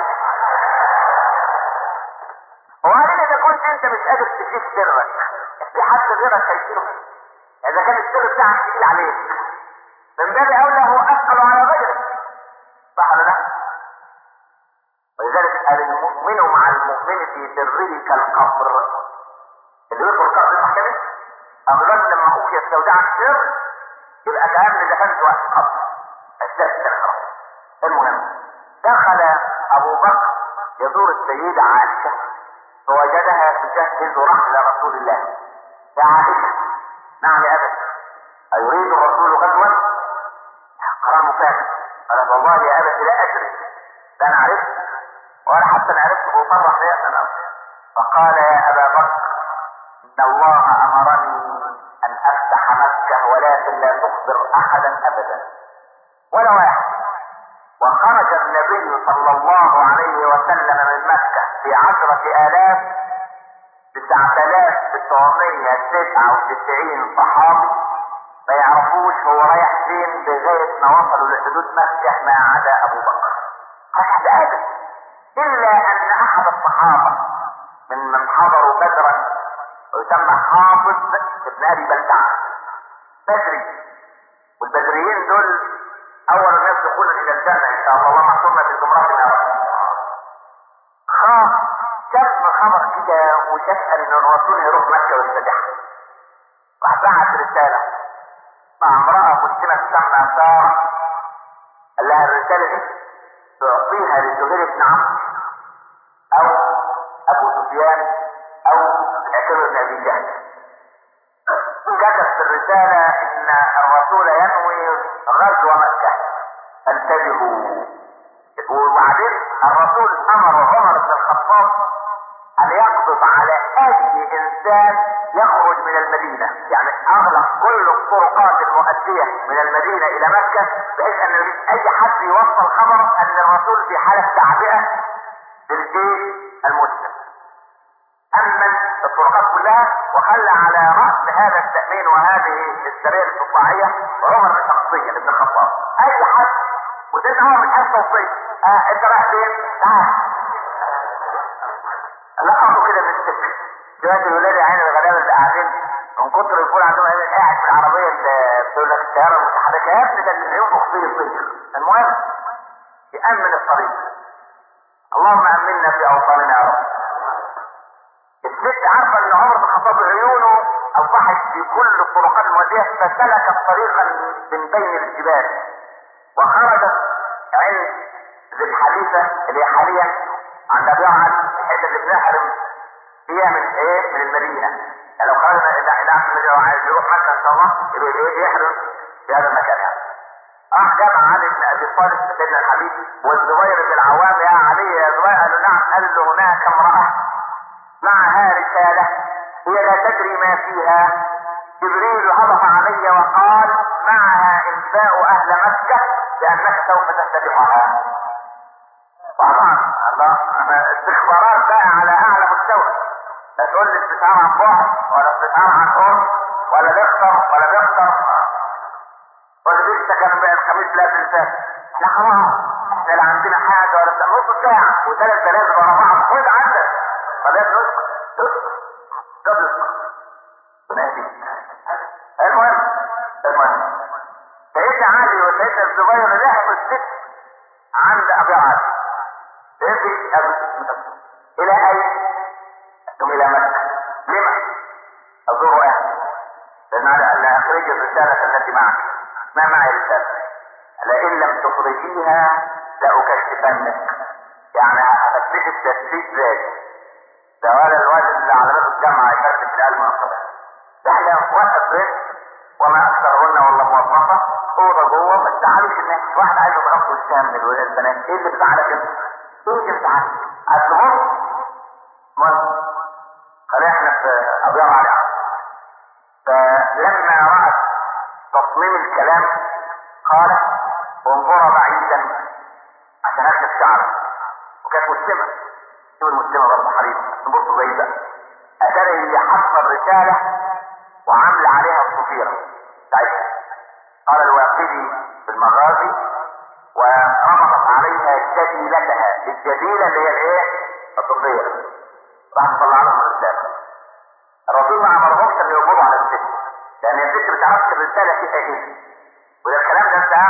وبعدين اذا كنت انت مش قادر تشيل سرك في حد غيرك هيشيله اذا كان السر بتاعك تقيل عليك من باب اولى هو اثقل على غيرك صح ولا لا؟ ولذلك قال المؤمن مع المؤمن في سره كالقبر اللي يدخل القبر المحكمة أمران لما أخي استودع السر يبقى كأن دخلت وقت قبر السر خلاص المهم دخل أبو بكر يزور السيدة عائشة فوجدها تجهز رحل رسول الله يا عائشة نعم يا أبت أيريد الرسول غزوا؟ قال مفاجئ قالت والله يا أبت لا أدري لا أنا عرفت ولا حتى أنا عرفت بصرح لي فقال يا أبا بكر إن الله أمرني أن أفتح مكة ولكن لا تخبر أحدا أبدا ولا واحد وخرج النبي صلى الله عليه وسلم من مكة في عشرة آلاف تسعة آلاف تسعمية تسعة وتسعين صحابي ما يعرفوش هو رايح فين لغاية ما وصلوا لحدود مكة ما عدا أبو بكر أحد أبدا إلا أن أحد الصحابة من من حضروا بدرا ويسمى حافظ ابن ابي بلتعه بدري والبدريين دول اول الناس دخولا الى الجنه ان شاء الله اللهم احفظنا في زمرتنا يا رب خاف شاف خبر كده وشاف ان الرسول يروح مكه ويفتتحها راح بعت رساله مع امراه مسلمه تسمى ساره قال لها الرساله دي تعطيها لزهير بن عمرو ان الرسول ينوي غزو مكة انتبهوا وبعدين الرسول امر عمر بن الخطاب ان يقبض على اي انسان يخرج من المدينة يعني اغلق كل الطرقات المؤدية من المدينة الى مكة بحيث ان اي حد يوصل خبر ان الرسول في حالة تعبئة بالجيش المسلم امن الطرقات كلها وخلى على رأس هذا التأمين وهذه السرية الاستطلاعية عمر شخصيا ابن الخطاب اي حد وسيدنا عمر مش عايز توصيل اه انت رايح فين؟ تعال لقطوا كده بالسكة دلوقتي الولاد عين الغلابة اللي قاعدين من كتر الفول عندهم قاعد في العربية اللي بتقول لك السيارة المتحركة يا ابني ده اللي ينفخ فيه الطير المهم يأمن الطريق اللهم أمنا في أوطاننا يا رب الست عارفة ان عمر بن الخطاب عيونه اصبحت في كل الطرقات المؤدية فسلكت طريقا من بين الجبال وخرجت عند ذي الحديثة اللي هي حاليا عند ابي عاد الحته اللي بنحرم فيها من ايه من المدينة يعني لو خرجنا الى الى احد المدينة وعايز يروح مكة ان شاء الله يبقى ايه يحرم في هذا المكان يعني راح جمع علي بن ابي طالب سيدنا الحبيب والزبير بن العوام يا علي يا زبير قال له نعم قال له هناك امرأة معها رسالة هي لا تدري ما فيها جبريل هبط علي وقال معها انباء اهل مكة لانك سوف تتبعها طبعا الله استخبارات بقى على اعلى مستوى لا تقول لي استشعار عن بعد ولا استشعار عن قرب ولا بيخسر ولا بيخسر ولا بيشتكى بقى الخميس لا تنساه احنا خلاص احنا لا عندنا حاجه ولا بتاع نص ساعه وثلاث ثلاث ورا بعض خد عندك فلازم يسكت يسكت طب يسكت ماشي المهم المهم سيدنا علي وسيدنا الزبير لحقوا الست عند ابي علي سيدي ابي الى اين؟ ثم الى مكه لما؟ ازور اهلي لان على ان اخرج الرساله التي معك ما معي رساله لئن لم تخرجيها لاكشفنك يعني هفتشك تفتيش ذاتي ده ولا الواد اللي على باب الجامعه يكتب في العلم الصبح ده احنا واحد بيت وما اكثرهن ولا موظفه اوضه جوه ما تزعلوش الناس واحد عايز يتغطوا الشام من الولاد البنات ايه اللي بتزعلك انت؟ ايه اللي بتزعلك؟ هتمر مر خلينا احنا في ابيار علي فلما رأت تصميم الكلام قالت انظر بعيدا عشان اكتب شعرك وكانت مسلمة شوف المسلمة برضه حريصة نبص بعيد بقى اتاري اللي حاطة الرسالة وعاملة عليها الصفيرة بتاعتها قال الواقدي في المغازي وربطت عليها جديلتها الجديلة اللي هي الايه؟ الصفيرة راح تطلع لهم الرسالة الرسول ما امرهمش ان يقبضوا على الست لان الست ما تعرفش الرسالة فيها ايه وده الكلام ده بتاع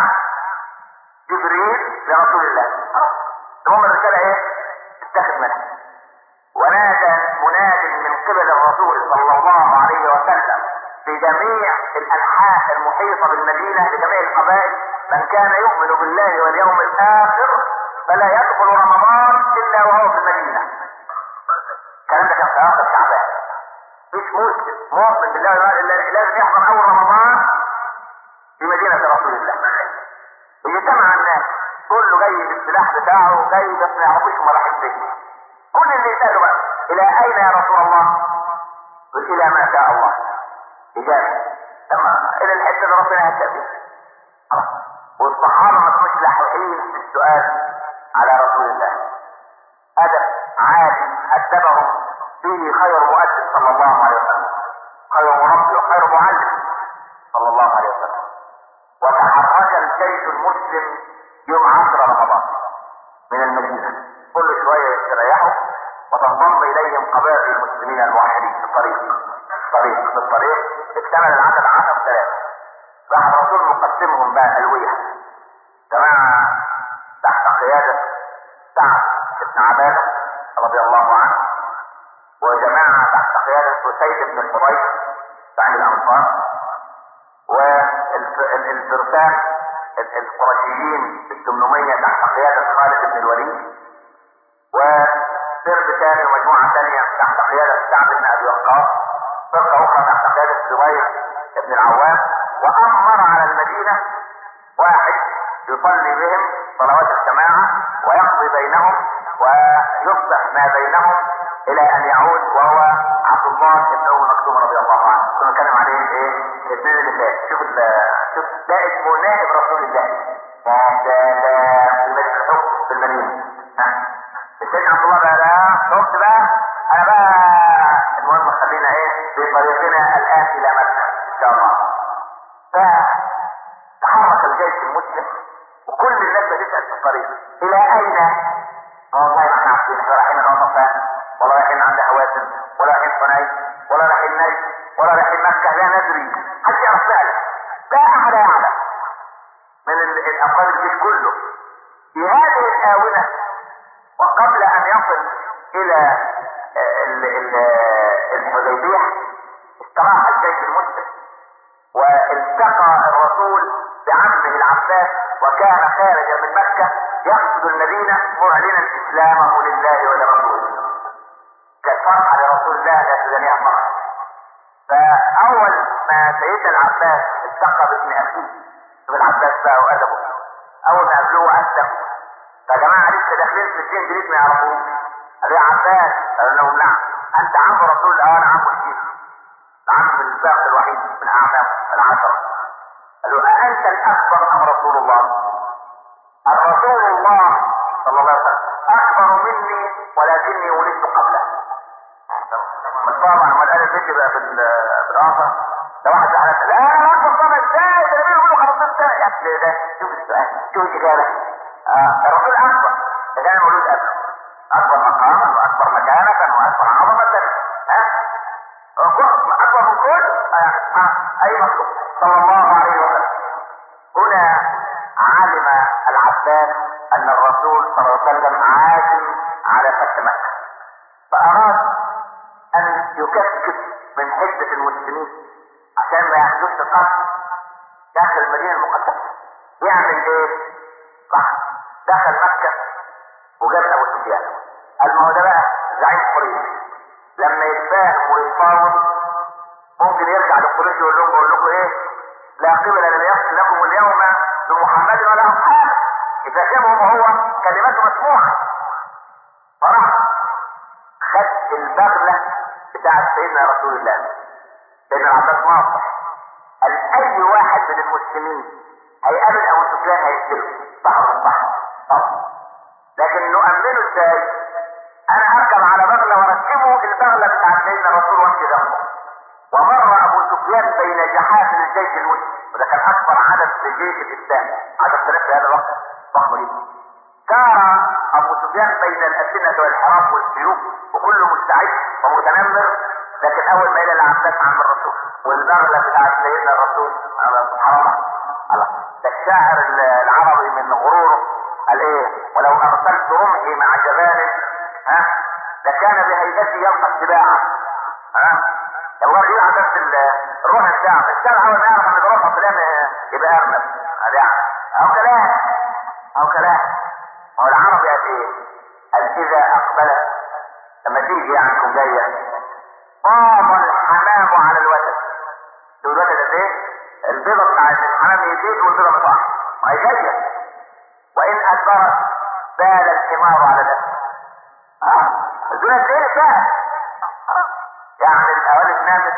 جبريل لرسول الله المهم الرسالة ايه؟ اتخذ منها ونادى مناد من قبل الرسول صلى الله عليه وسلم في جميع الانحاء المحيطه بالمدينه لجميع القبائل من كان يؤمن بالله واليوم الاخر فلا يدخل رمضان الا وهو في المدينه. الكلام ده كان في اخر شعبان. مش مسلم مؤمن بالله واليوم الاخر لازم يحضر اول رمضان في مدينه رسول الله. يجتمع الناس كله جاي بالسلاح بتاعه جاي بس ما يعرفوش هم رايحين فين. كل اللي يسأله بقى إلى أين يا رسول الله؟ قل إلى ما شاء الله إجابة لما إلى الحتة اللي ربنا هدى فيها خلاص والصحابة ما كانوش لاحقين في السؤال على رسول الله أدب عالي أدبهم فيه خير مؤدب صلى الله عليه وسلم خير مربي وخير معلم صلى الله عليه وسلم وتحرك الجيش المسلم يوم عشر رمضان من المدينة كل شوية يستريحوا وتنضم إليهم قبائل المسلمين الواحدين في الطريق الطريق في الطريق اكتمل العدد عشر ثلاثة راح الرسول مقسمهم بقى ألوية جماعة تحت قيادة سعد بن عبادة رضي الله عنه وجماعة تحت قيادة أسيد بن الحضير عن الأنصار والفرسان القرشيين الثمانمية تحت قيادة خالد بن الوليد وسرب ثاني ومجموعة ثانية تحت قيادة سعد بن أبي وقاص فرقة أخرى تحت قيادة الزبير بن العوام وامر على المدينه واحد يصلي بهم صلوات الجماعه ويقضي بينهم ويصلح ما بينهم الى ان يعود وهو عبد الله بن ام مكتوم رضي الله عنه كنا نتكلم عليه ايه الاثنين اللي فات شوف شوف ده اسمه نائب رسول الله ده ده ده في مجلس الحكم في المدينه السيد عبد الله بقى ده شفت بقى انا بقى المهم خلينا ايه في طريقنا الان الى مكه ان شاء الله فتحرك الجيش المسلم وكل الناس بتسال في الطريق الى اين؟ والله ما احنا عارفين احنا رايحين الغطفان ولا رايحين عند هوازن ولا رايحين صنايع ولا رايحين نجد ولا رايحين مكه لا ندري حد يعرف فعلا لا احد يعلم من الافراد الجيش كله في هذه الاونه وقبل ان يصل الى الحديبيه استراح الجيش المسلم والتقى الرسول بعمه العباس وكان خارجا من مكه يقصد المدينه معلنا اسلامه لله ولرسوله كانت فرحه لرسول الله لا تدنيها فرحه فاول ما سيدنا العباس التقى بابن اخيه ابن العباس بقى وادبه اول ما قابلوه اسلم فجماعه لسه داخلين في الدين جديد ما يعرفوش قال يا عباس قال لهم نعم انت عم رسول الله انا عم الشيخ عم الباقي الوحيد من اعمام العشره قال له أأنت الأكبر أم رسول الله؟ الرسول الله صلى الله عليه وسلم أكبر مني ولكني ولدت قبله. طبعا ما الآن الفيديو بقى في الآخر ده واحد زعلان لا أنا أكبر طبعا إزاي؟ ده النبي يقول له خلاص أنت يا أخي ده شوف السؤال شوف الإجابة آه الرسول أكبر ده كان مولود قبله أكبر مقاما وأكبر مكانة وأكبر عظمة ها أكبر من كل أي مخلوق صلى الله عليه وسلم هنا علم العباس ان الرسول صلى الله عليه وسلم عازم على فتح مكه فاراد ان يكثف من حده المسلمين عشان ما يحدثش قتل داخل المدينه المقدسه يعمل ايه؟ صح دخل مكه وجاب ابو سفيان قال ما هو ده بقى زعيم قريش لما يتفاهم ويتفاوض ممكن يرجع لقريش يقول لهم بقول لكم ايه لا قبل لم يصل لكم اليوم بمحمد ولا اصحابه اذا كانوا هو كلماته مسموعه فراح خد البغله بتاعت سيدنا رسول الله سيدنا العباس ناصر قال اي واحد من المسلمين هيقابل ابو سفيان هيقتله صح ولا صح؟ صح لكن نؤمنه ازاي؟ انا اركب على بغله واركبه البغله بتاعت سيدنا الرسول وامشي جنبه ومر ابو سفيان بين جحافل الجيش المسلم وده كان اكبر عدد في الجيش الاسلامي عدد ثلاث في هذا الوقت ضخم جدا سار ابو سفيان بين الاسنه والحراب والسيوف وكله مستعد ومتنمر لكن اول ما الى العباس عم الرسول والبغله بتاعت سيدنا الرسول سبحان الله الله ده الشاعر العربي من غروره قال ايه ولو ارسلت رمحي مع جبال ها لكان بهيئتي يلقى اتباعا ها الله يرجع بس الروح الشعب الشعب اول ما يعرف ان روح فلان يبقى ارنب هذا يعني او كلام او كلام هو العرب قال ايه؟ قال اذا اقبلت لما تيجي عنكم جايه طاب الحمام على الوتد شوف الوتد قد ايه؟ البيضه بتاعت الحمام يزيد والبيضه بتقع ما هي جايه وان ادبرت بال الحمار على نفسه اه الدنيا قد ايه فيها يعني الاوانس نامت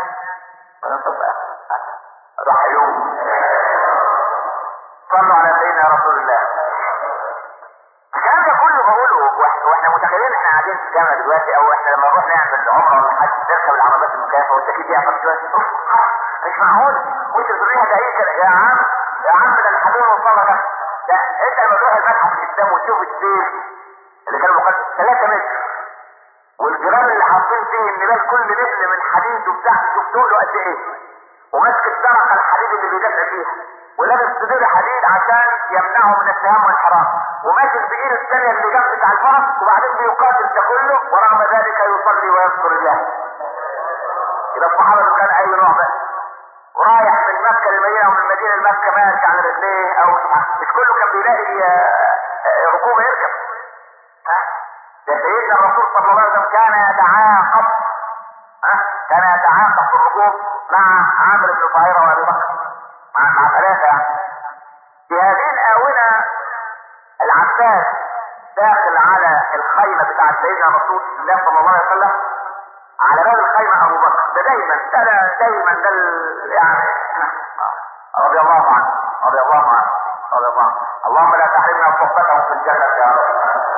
رحلوه صلوا على سيدنا رسول الله الكلام ده كله بقوله واحنا متخيلين احنا قاعدين في الجامعه دلوقتي او احنا لما نروح نعمل عمره ولا حد نركب العربيات المكيفه والتكييف يعطل شويه مش معقول وانت بتقوليها ده ايه كده يا عم يا عم ده الحبيب وصلى ده ده انت لما تروح المتحف الاسلامي وتشوف السيف اللي كان مقدس 3 متر والجيران اللي حاطين فيه النبال كل نبل من حديد وبتاع شوف تقله قد ايه وماسك السرقه الحديد اللي بيدافع فيها ولابس سدود حديد عشان يمنعه من السهام والحرام وماسك بايده الثانيه اللي جنب بتاع الفرس وبعدين بيقاتل ده كله ورغم ذلك يصلي ويذكر الله يبقى الصحابه دول كان اي نوع بقى ورايح من مكه للمدينه ومن المدينه لمكه ماشي على رجليه او مش كله كان بيلاقي ركوبه يركب ده سيدنا الرسول صلى الله عليه وسلم كان يتعاقب كان يتعاقب في الركوب مع عامر بن طهيرة وابي بكر مع مع ثلاثة يعني. في هذه الآونة العباس داخل على الخيمة بتاعت سيدنا رسول الله صلى الله عليه وسلم على باب الخيمة أبو بكر ده دايما ده ده دايما ده ال- يعني رضي الله عنه رضي الله عنه رضي الله عنه اللهم لا تحرمنا صحبته في الجنة يا رب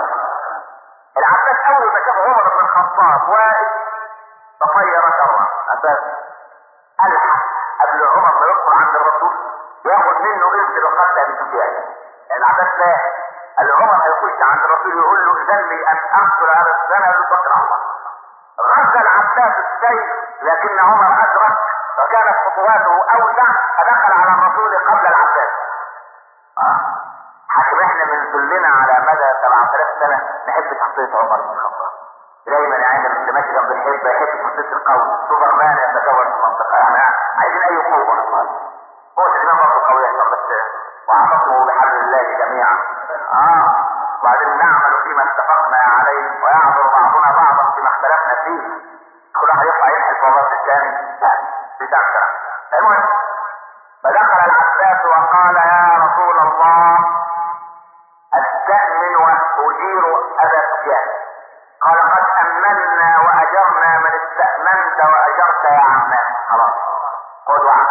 العباس أول ما شاف عمر بن الخطاب واقف تطير شرا عباس ألحق قبل عمر ما يدخل عند الرسول ياخد منه انزل وقتل ابي سفيان يعني العباس لا قال له عمر هيخش عند الرسول يقول له اذن لي ان اقتل هذا السنه يقول له توكل على الله غزا العباس السيف لكن عمر ادرك فكانت خطواته اوسع فدخل على الرسول قبل العباس آه. حاكم احنا من ذلنا على مدى 7000 سنه نحب شخصيه عمر بن الخطاب دايما يعني اللي ماشي جنب الحب يحب شخصيه القوي سوبر مان يتجول في المنطقه يعني عايزين اي قوه هو الاسلام برضه قوي عشان بس واعتصموا بحبل الله جميعا اه وبعدين نعمل فيما اتفقنا عليه ويعذر بعضنا بعضا فيما اختلفنا فيه كل واحد يطلع يحلف والله الثاني لا في دكتور المهم فدخل العباس وقال يا رسول الله استأمن واجير ابا سفيان قال قد امنا واجرنا من استأمنت واجرت يا عمان خلاص خذ وعد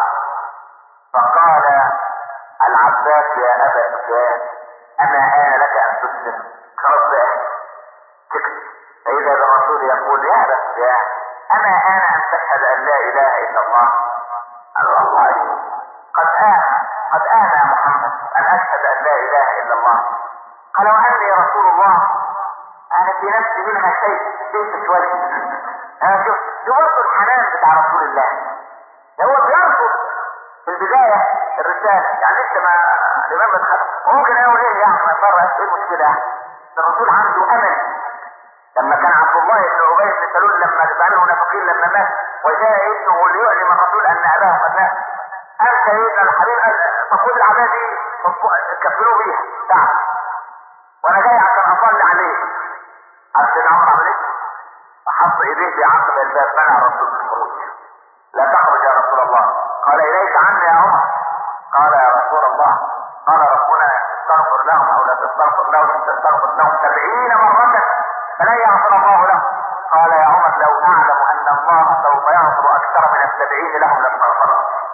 فقال العباس يا ابا سفيان اما آن لك ان تسلم خلاص بقى سكت فاذا الرسول يقول يا ابا سفيان اما آن ان تشهد ان لا اله الا الله قال الله قد آن قد آن يا محمد ان اشهد ان لا اله الا الله قال واني رسول الله انا في نفسي منها شيء شيء شوي انا شوف دي برضه الحنان بتاع رسول الله ده هو بيرفض في البداية الرسالة يعني لسه ما الإمام دخل ممكن يقول إيه يعني ما مرة إيه المشكلة يعني الرسول عنده أمل لما كان عبد الله بن أبي بن سلول لما كان المنافقين لما مات وجاء ابنه ليعلم الرسول أن أباه قد مات قال سيدنا الحبيب قال فخذ العباية دي كفنوه بيها تعال وأنا جاي عشان أصلي عليه عرفت سيدنا عمر عمل إيه؟ حط إيديه في عقب الباب منع الرسول من الخروج لا تخرج يا رسول الله قال اليك عني يا عمر قال يا رسول الله قال ربنا استغفر لهم او لا تستغفر لهم ان تستغفر لهم سبعين مرة فلن يغفر الله لهم قال يا عمر لو اعلم ان الله سوف يغفر اكثر من السبعين لهم لاستغفر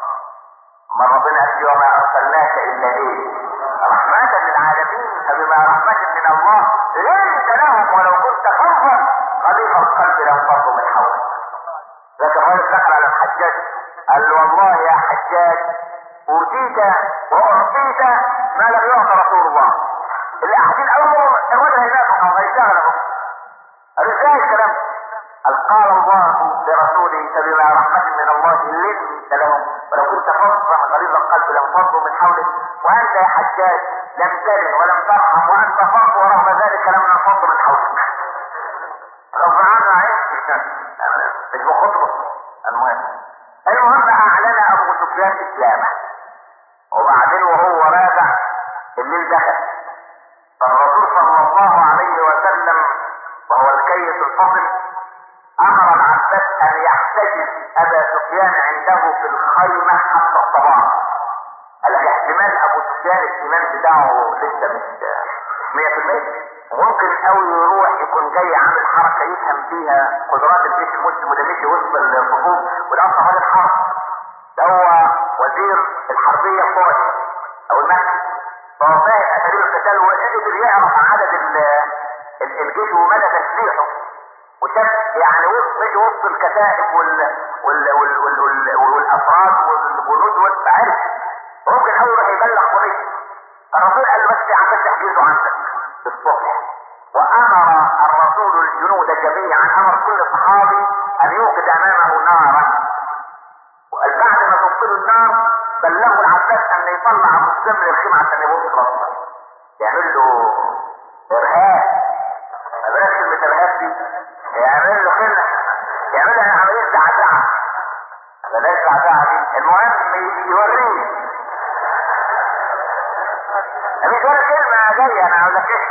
من ربنا قال وما ارسلناك الا ايه رحمة للعالمين فبما رحمة من الله لنت لهم ولو كنت فظا غليظ القلب لانفضوا من حولك لكن الرجل دخل على الحجاج قال له والله يا حجاج اوتيت واعطيت ما لم يعط رسول الله اللي قاعدين اول الرجل هينافق او هيشتغل اهو قال ازاي الكلام قال قال الله لرسوله فبما رحمة من الله لنت لهم ولو كنت فظا غليظ القلب لانفضوا من حولك وانت يا حجاج لم تلد ولم ترحم وانت فظ ورغم ذلك لم ننفض من حولك غصب عنه عايش مش بخطبه المهم المهم اعلن ابو سفيان اسلامه وبعدين وهو راجع الليل دخل فالرسول صلى الله عليه وسلم وهو الكيس الفصل امر العباس ان يحتجز ابا سفيان عنده في الخيمه حتى الصباح قال لك احتمال ابو سفيان الايمان بتاعه لسه مش 100% ممكن قوي يروح يكون جاي عامل حركه يفهم فيها قدرات الجيش المسلم وده مشي وسط الصفوف وده اصلا راجل حرب ده هو وزير الحربيه القرشي او المكي فهو فاهم اساليب القتال وقدر يعرف عدد ال- ال- الجيش ومدى تسليحه وشاف يعني وسط مشي وسط الكتائب وال وال وال وال وال والافراد والجنود والعرف ممكن قوي يروح يبلغ قريش الرسول قال له بس عشان تحجزه عندك الصبح وامر الرسول الجنود جميعا امر كل صحابي ان يوقد امامه نارا بعد ما تبطل النار بلغوا العباس ان يطلع مسلم للخيمة عشان يبص راسه يعمل له ارهاب ما بلاش كلمة ارهاب دي يعمل له خلة يعمل له عملية زعزعة بلاش زعزعة دي المهم يوريه مش ولا كلمة جاية انا عاوز اكشف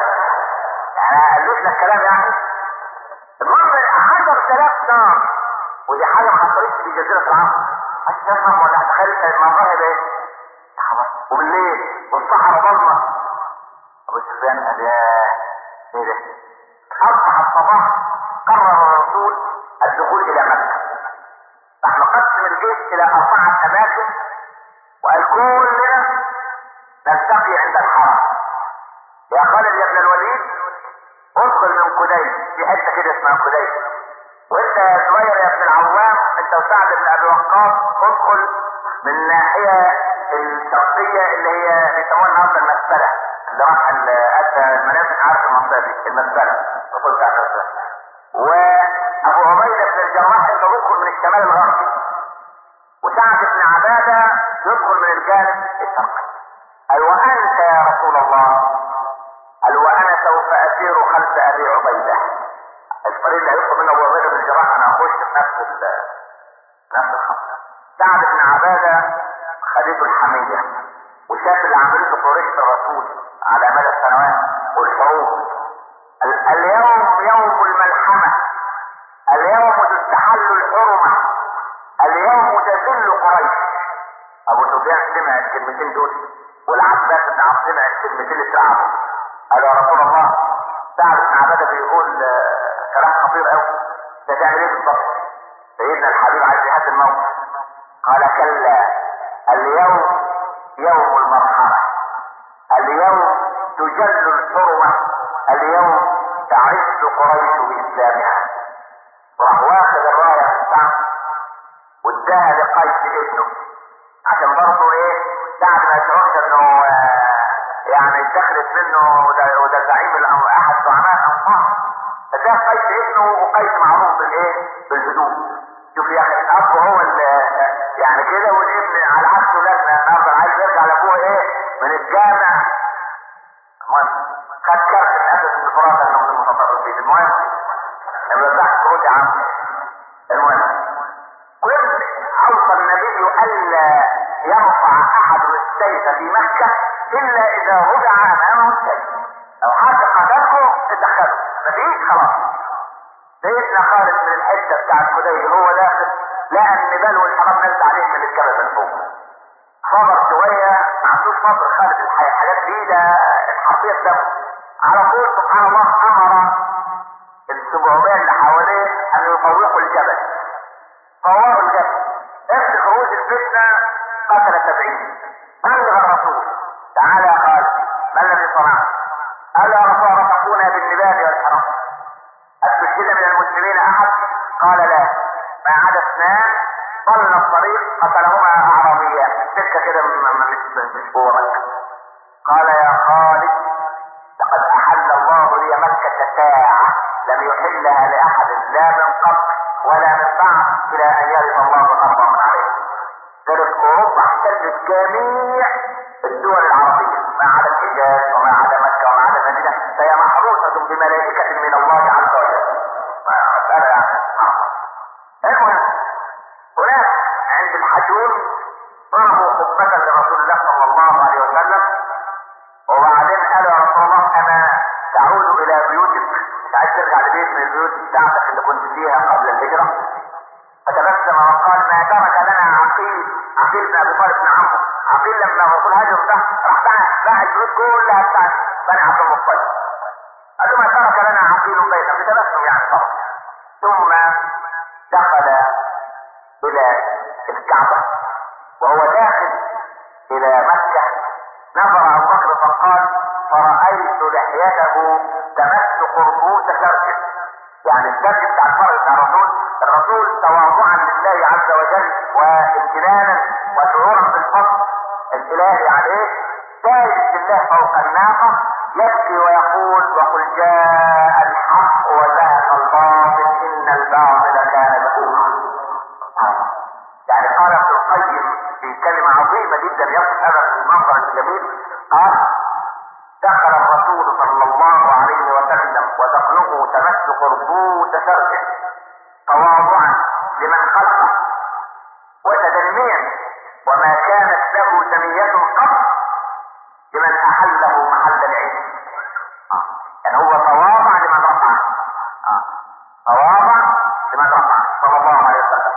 يعني الف لك كلام يعني المهم 10000 نار ودي حاجه ما حصلتش في جزيره العرب عشان تفهم ولا تخيل المنظر هيبقى ايه وبالليل والصحراء ضلمه ابو سفيان قال يا ايه ده اصبح الصباح قرر الرسول الدخول الى مكه نحن نقسم الجيش الى اربعه اماكن وقال كلنا نلتقي عند الحرم يا خالد يا ابن الوليد ادخل من كديس في حته كده اسمها كديس وانت يا زبير يا ابن العوام انت وسعد بن ابي وقاص ادخل من الناحيه الشرقيه اللي هي بيسموها النهارده المسبله اللي راح ادى المنافذ عارف المنطقه دي المسبله دخل بتاع وابو عبيده بن الجراح انت تدخل من الشمال الغربي وسعد بن عباده يدخل من الجانب الشرقي قال وانت يا رسول الله قال وانا سوف اسير خلف ابي عبيده الطريق اللي هيدخل منه ابو عبيده بن الجراح انا اخش في نفس ال نفس الخط سعد بن عباده خليفه الحميه وشاف اللي عملته قريش الرسول على مدى السنوات والحروب ال- اليوم يوم الملحمه اليوم تستحل الحرمه اليوم تذل قريش ابو سفيان سمع الكلمتين دول والعباس بن عبد سمع الكلمتين اللي اترعبوا قال يا رسول الله سعد بن عباده بيقول آه، كلام خطير قوي انت تعمل ايه بالظبط؟ سيدنا الحبيب عايز يهدي الموت قال كلا اليوم يوم المرحمه اليوم تجل الحرمه اليوم تعز قريش باسلامها وراح واخد الرايه بتاعته واداها لقيس ابنه عشان برضه ايه سعد ما يشعرش انه آه، يعني اتخذت منه وده, وده زعيم الأم- احد زعماء الانصار فده قيس ابنه وقيس معروف بالايه بالهدوء شوف يا اخي الاب هو اللي يعني كده والابن على عكسه لازم النهارده عايز يرجع لابوه ايه من الجامع المهم خد كارت الاسد بن فرات انه من المتطرفين المهم ما يرجعش ترد يا عم المهم كل اوصى النبي الا يرفع احد السيف في مكه الا اذا وضع امامه السيف لو حد قتله تدخله مفيش خلاص سيدنا خالد من الحته بتاعت خديجه هو داخل لقى النبال والحرام نزل عليه من الجبل من فوق صبر شويه ما عندوش صبر خالد الحياه حاجات جديده الحرفيه دم على طول سبحان الله امر السبعمية اللي حواليه ان يطوقوا الجبل طوروا الجبل عند خروج الفتنة قتل سبعين بلغ الرسول تعالى يا خالد ما الذي صنعت؟ قال يا رسول الله رفقونا بالنبال والحرام استشهد من المسلمين احد؟ قال لا ما عدا اثنان ضل الطريق قتلهما اعرابيان سكه كده م- م- مش مش جوه مكه قال يا خالد لقد احل الله لي مكه ساعه لم يحلها لاحد لا من قبل ولا من بعد الى ان يرث الله الارض من عليه كانت اوروبا احتلت جميع الدول العربيه ما عدا الحجاز وما عدا مكه وما عدا المدينه فهي محروسه بملائكه من الله عز وجل مساله يعني المهم هناك عند الحجون ضربوا خطبه لرسول الله صلى الله عليه وسلم وبعدين قال يا رسول الله انا تعود الى بيوتك مش عايز ترجع لبيت من البيوت بتاعتك اللي كنت فيها قبل الهجره فتبسم وقال ما ترك لنا عقيل عقيل بن ابي طالب بن عمرو عقيل لما الرسول هاجر ده راح باع باع البيوت كلها بتاعت بني عبد المطلب قال له ما ترك لنا عقيل بيتا بتبسم يعني طبعا ثم دخل الى الكعبه وهو داخل الى مكه نظر ابو بكر فقال فرأيت لحيته تمس قربوس شركه يعني الشرك بتاع الفرق بتاع الرسول الرسول تواضعا لله عز وجل وامتنانا وشعورا بالفضل الالهي عليه ساجد لله فوق الناقه يبكي ويقول وقل جاء الحق وزهق الباطل ان الباطل كان زهوقا يعني قال ابن القيم في كلمة عظيمة جدا يصف هذا المنظر الجميل قال دخل الرسول صلى الله عليه وسلم ودخله تمس قربوس شركه تواضعا لمن خلقه وتدنيا وما كانت له ثنية قط لمن أحله محل العلم آه. يعني هو تواضع لمن رفعه آه. تواضع لمن رفعه صلى الله عليه وسلم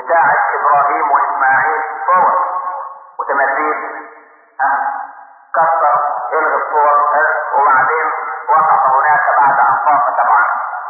بتاعة ابراهيم واسماعيل صور وتماثيل ها كسر الغي الصور وبعدين وقف هناك بعد ان طاف طبعا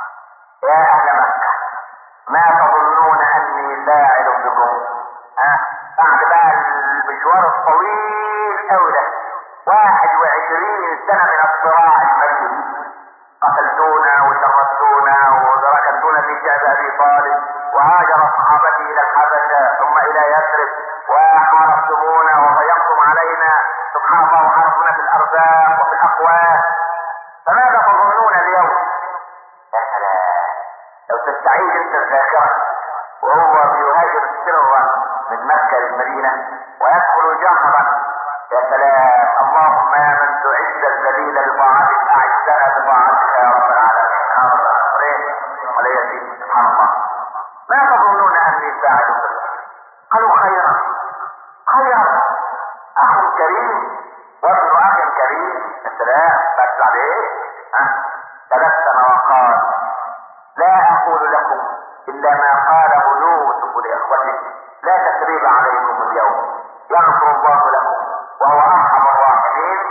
يا اهل مكة ما تظنون اني فاعل بكم ها بعد بقى المشوار الطويل قوي ده واحد وعشرين سنة من الصراع المجيد قتلتونا وشردونا وركبتونا في شعب ابي طالب وهاجر صحابتي الى الحبشه ثم الى يثرب وحاربتمونا وضيقتم علينا سبحان الله وحاربونا في الارزاق وفي الاقوات فماذا تظنون اليوم؟ يا سلام لو تستعيد انت الذاكره وهو بيهاجر سرا من مكه للمدينه ويدخل جهرا يا سلام اللهم يا من تعز الذليل بطاعتك اعزنا بطاعتك يا رب العالمين يا رب العالمين ولا يزيد سبحان الله ما تظنون اني فاعل بكم قالوا خيرا خيرا اخ كريم وابن اخ كريم يا سلام بس بعد ايه ها تبسم وقال لا اقول لكم الا ما قاله يوسف لاخوته لا تثريب عليكم اليوم يغفر الله لكم وهو ارحم الراحمين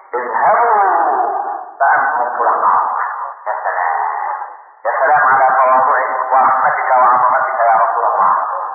اذهبوا فانتم الطلقاء يا سلام يا سلام على تواضعك ورحمتك وعظمتك يا رسول الله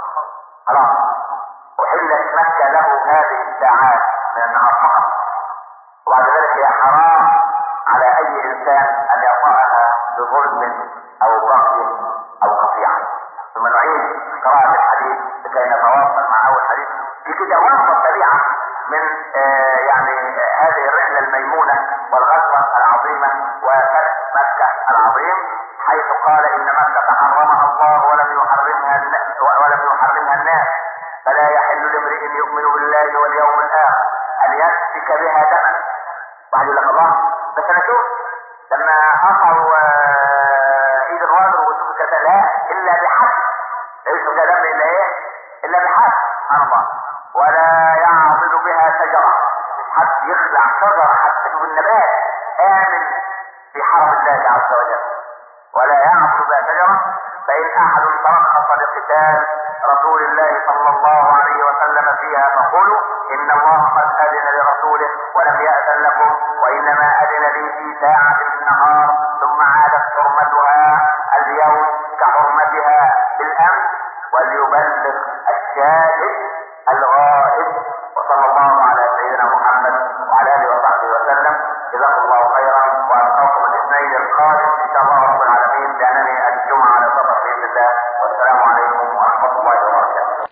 خلاص احلت مكه له هذه الساعات من النهار فقط وبعد ذلك هي حرام على اي انسان ان يطأها بظلم او بغي او قطيعه ثم نعيد قراءه الحديث لكي نتواصل مع اول حديث في كده وصفه سريعه من آه يعني آه هذه الرحله الميمونه والغزوه العظيمه وفتح مكه العظيم حيث قال ان مكه حرمها الله ولم يحرمها الناس ولم يحرمها الناس فلا يحل لامرئ يؤمن بالله واليوم الاخر ان يسفك بها دما واحد يقول لك الله بس انا شوف لما قطعوا ايد الراجل وسفك لا الا بحد ليس ده دم الا ايه الا بحد سبحان الله ولا يعضد بها شجره مش حد يخلع شجره حتى تشوف النبات امن في حرم الله عز وجل ولا يعضد بها شجره فان احد ترخص لقتال رسول الله صلى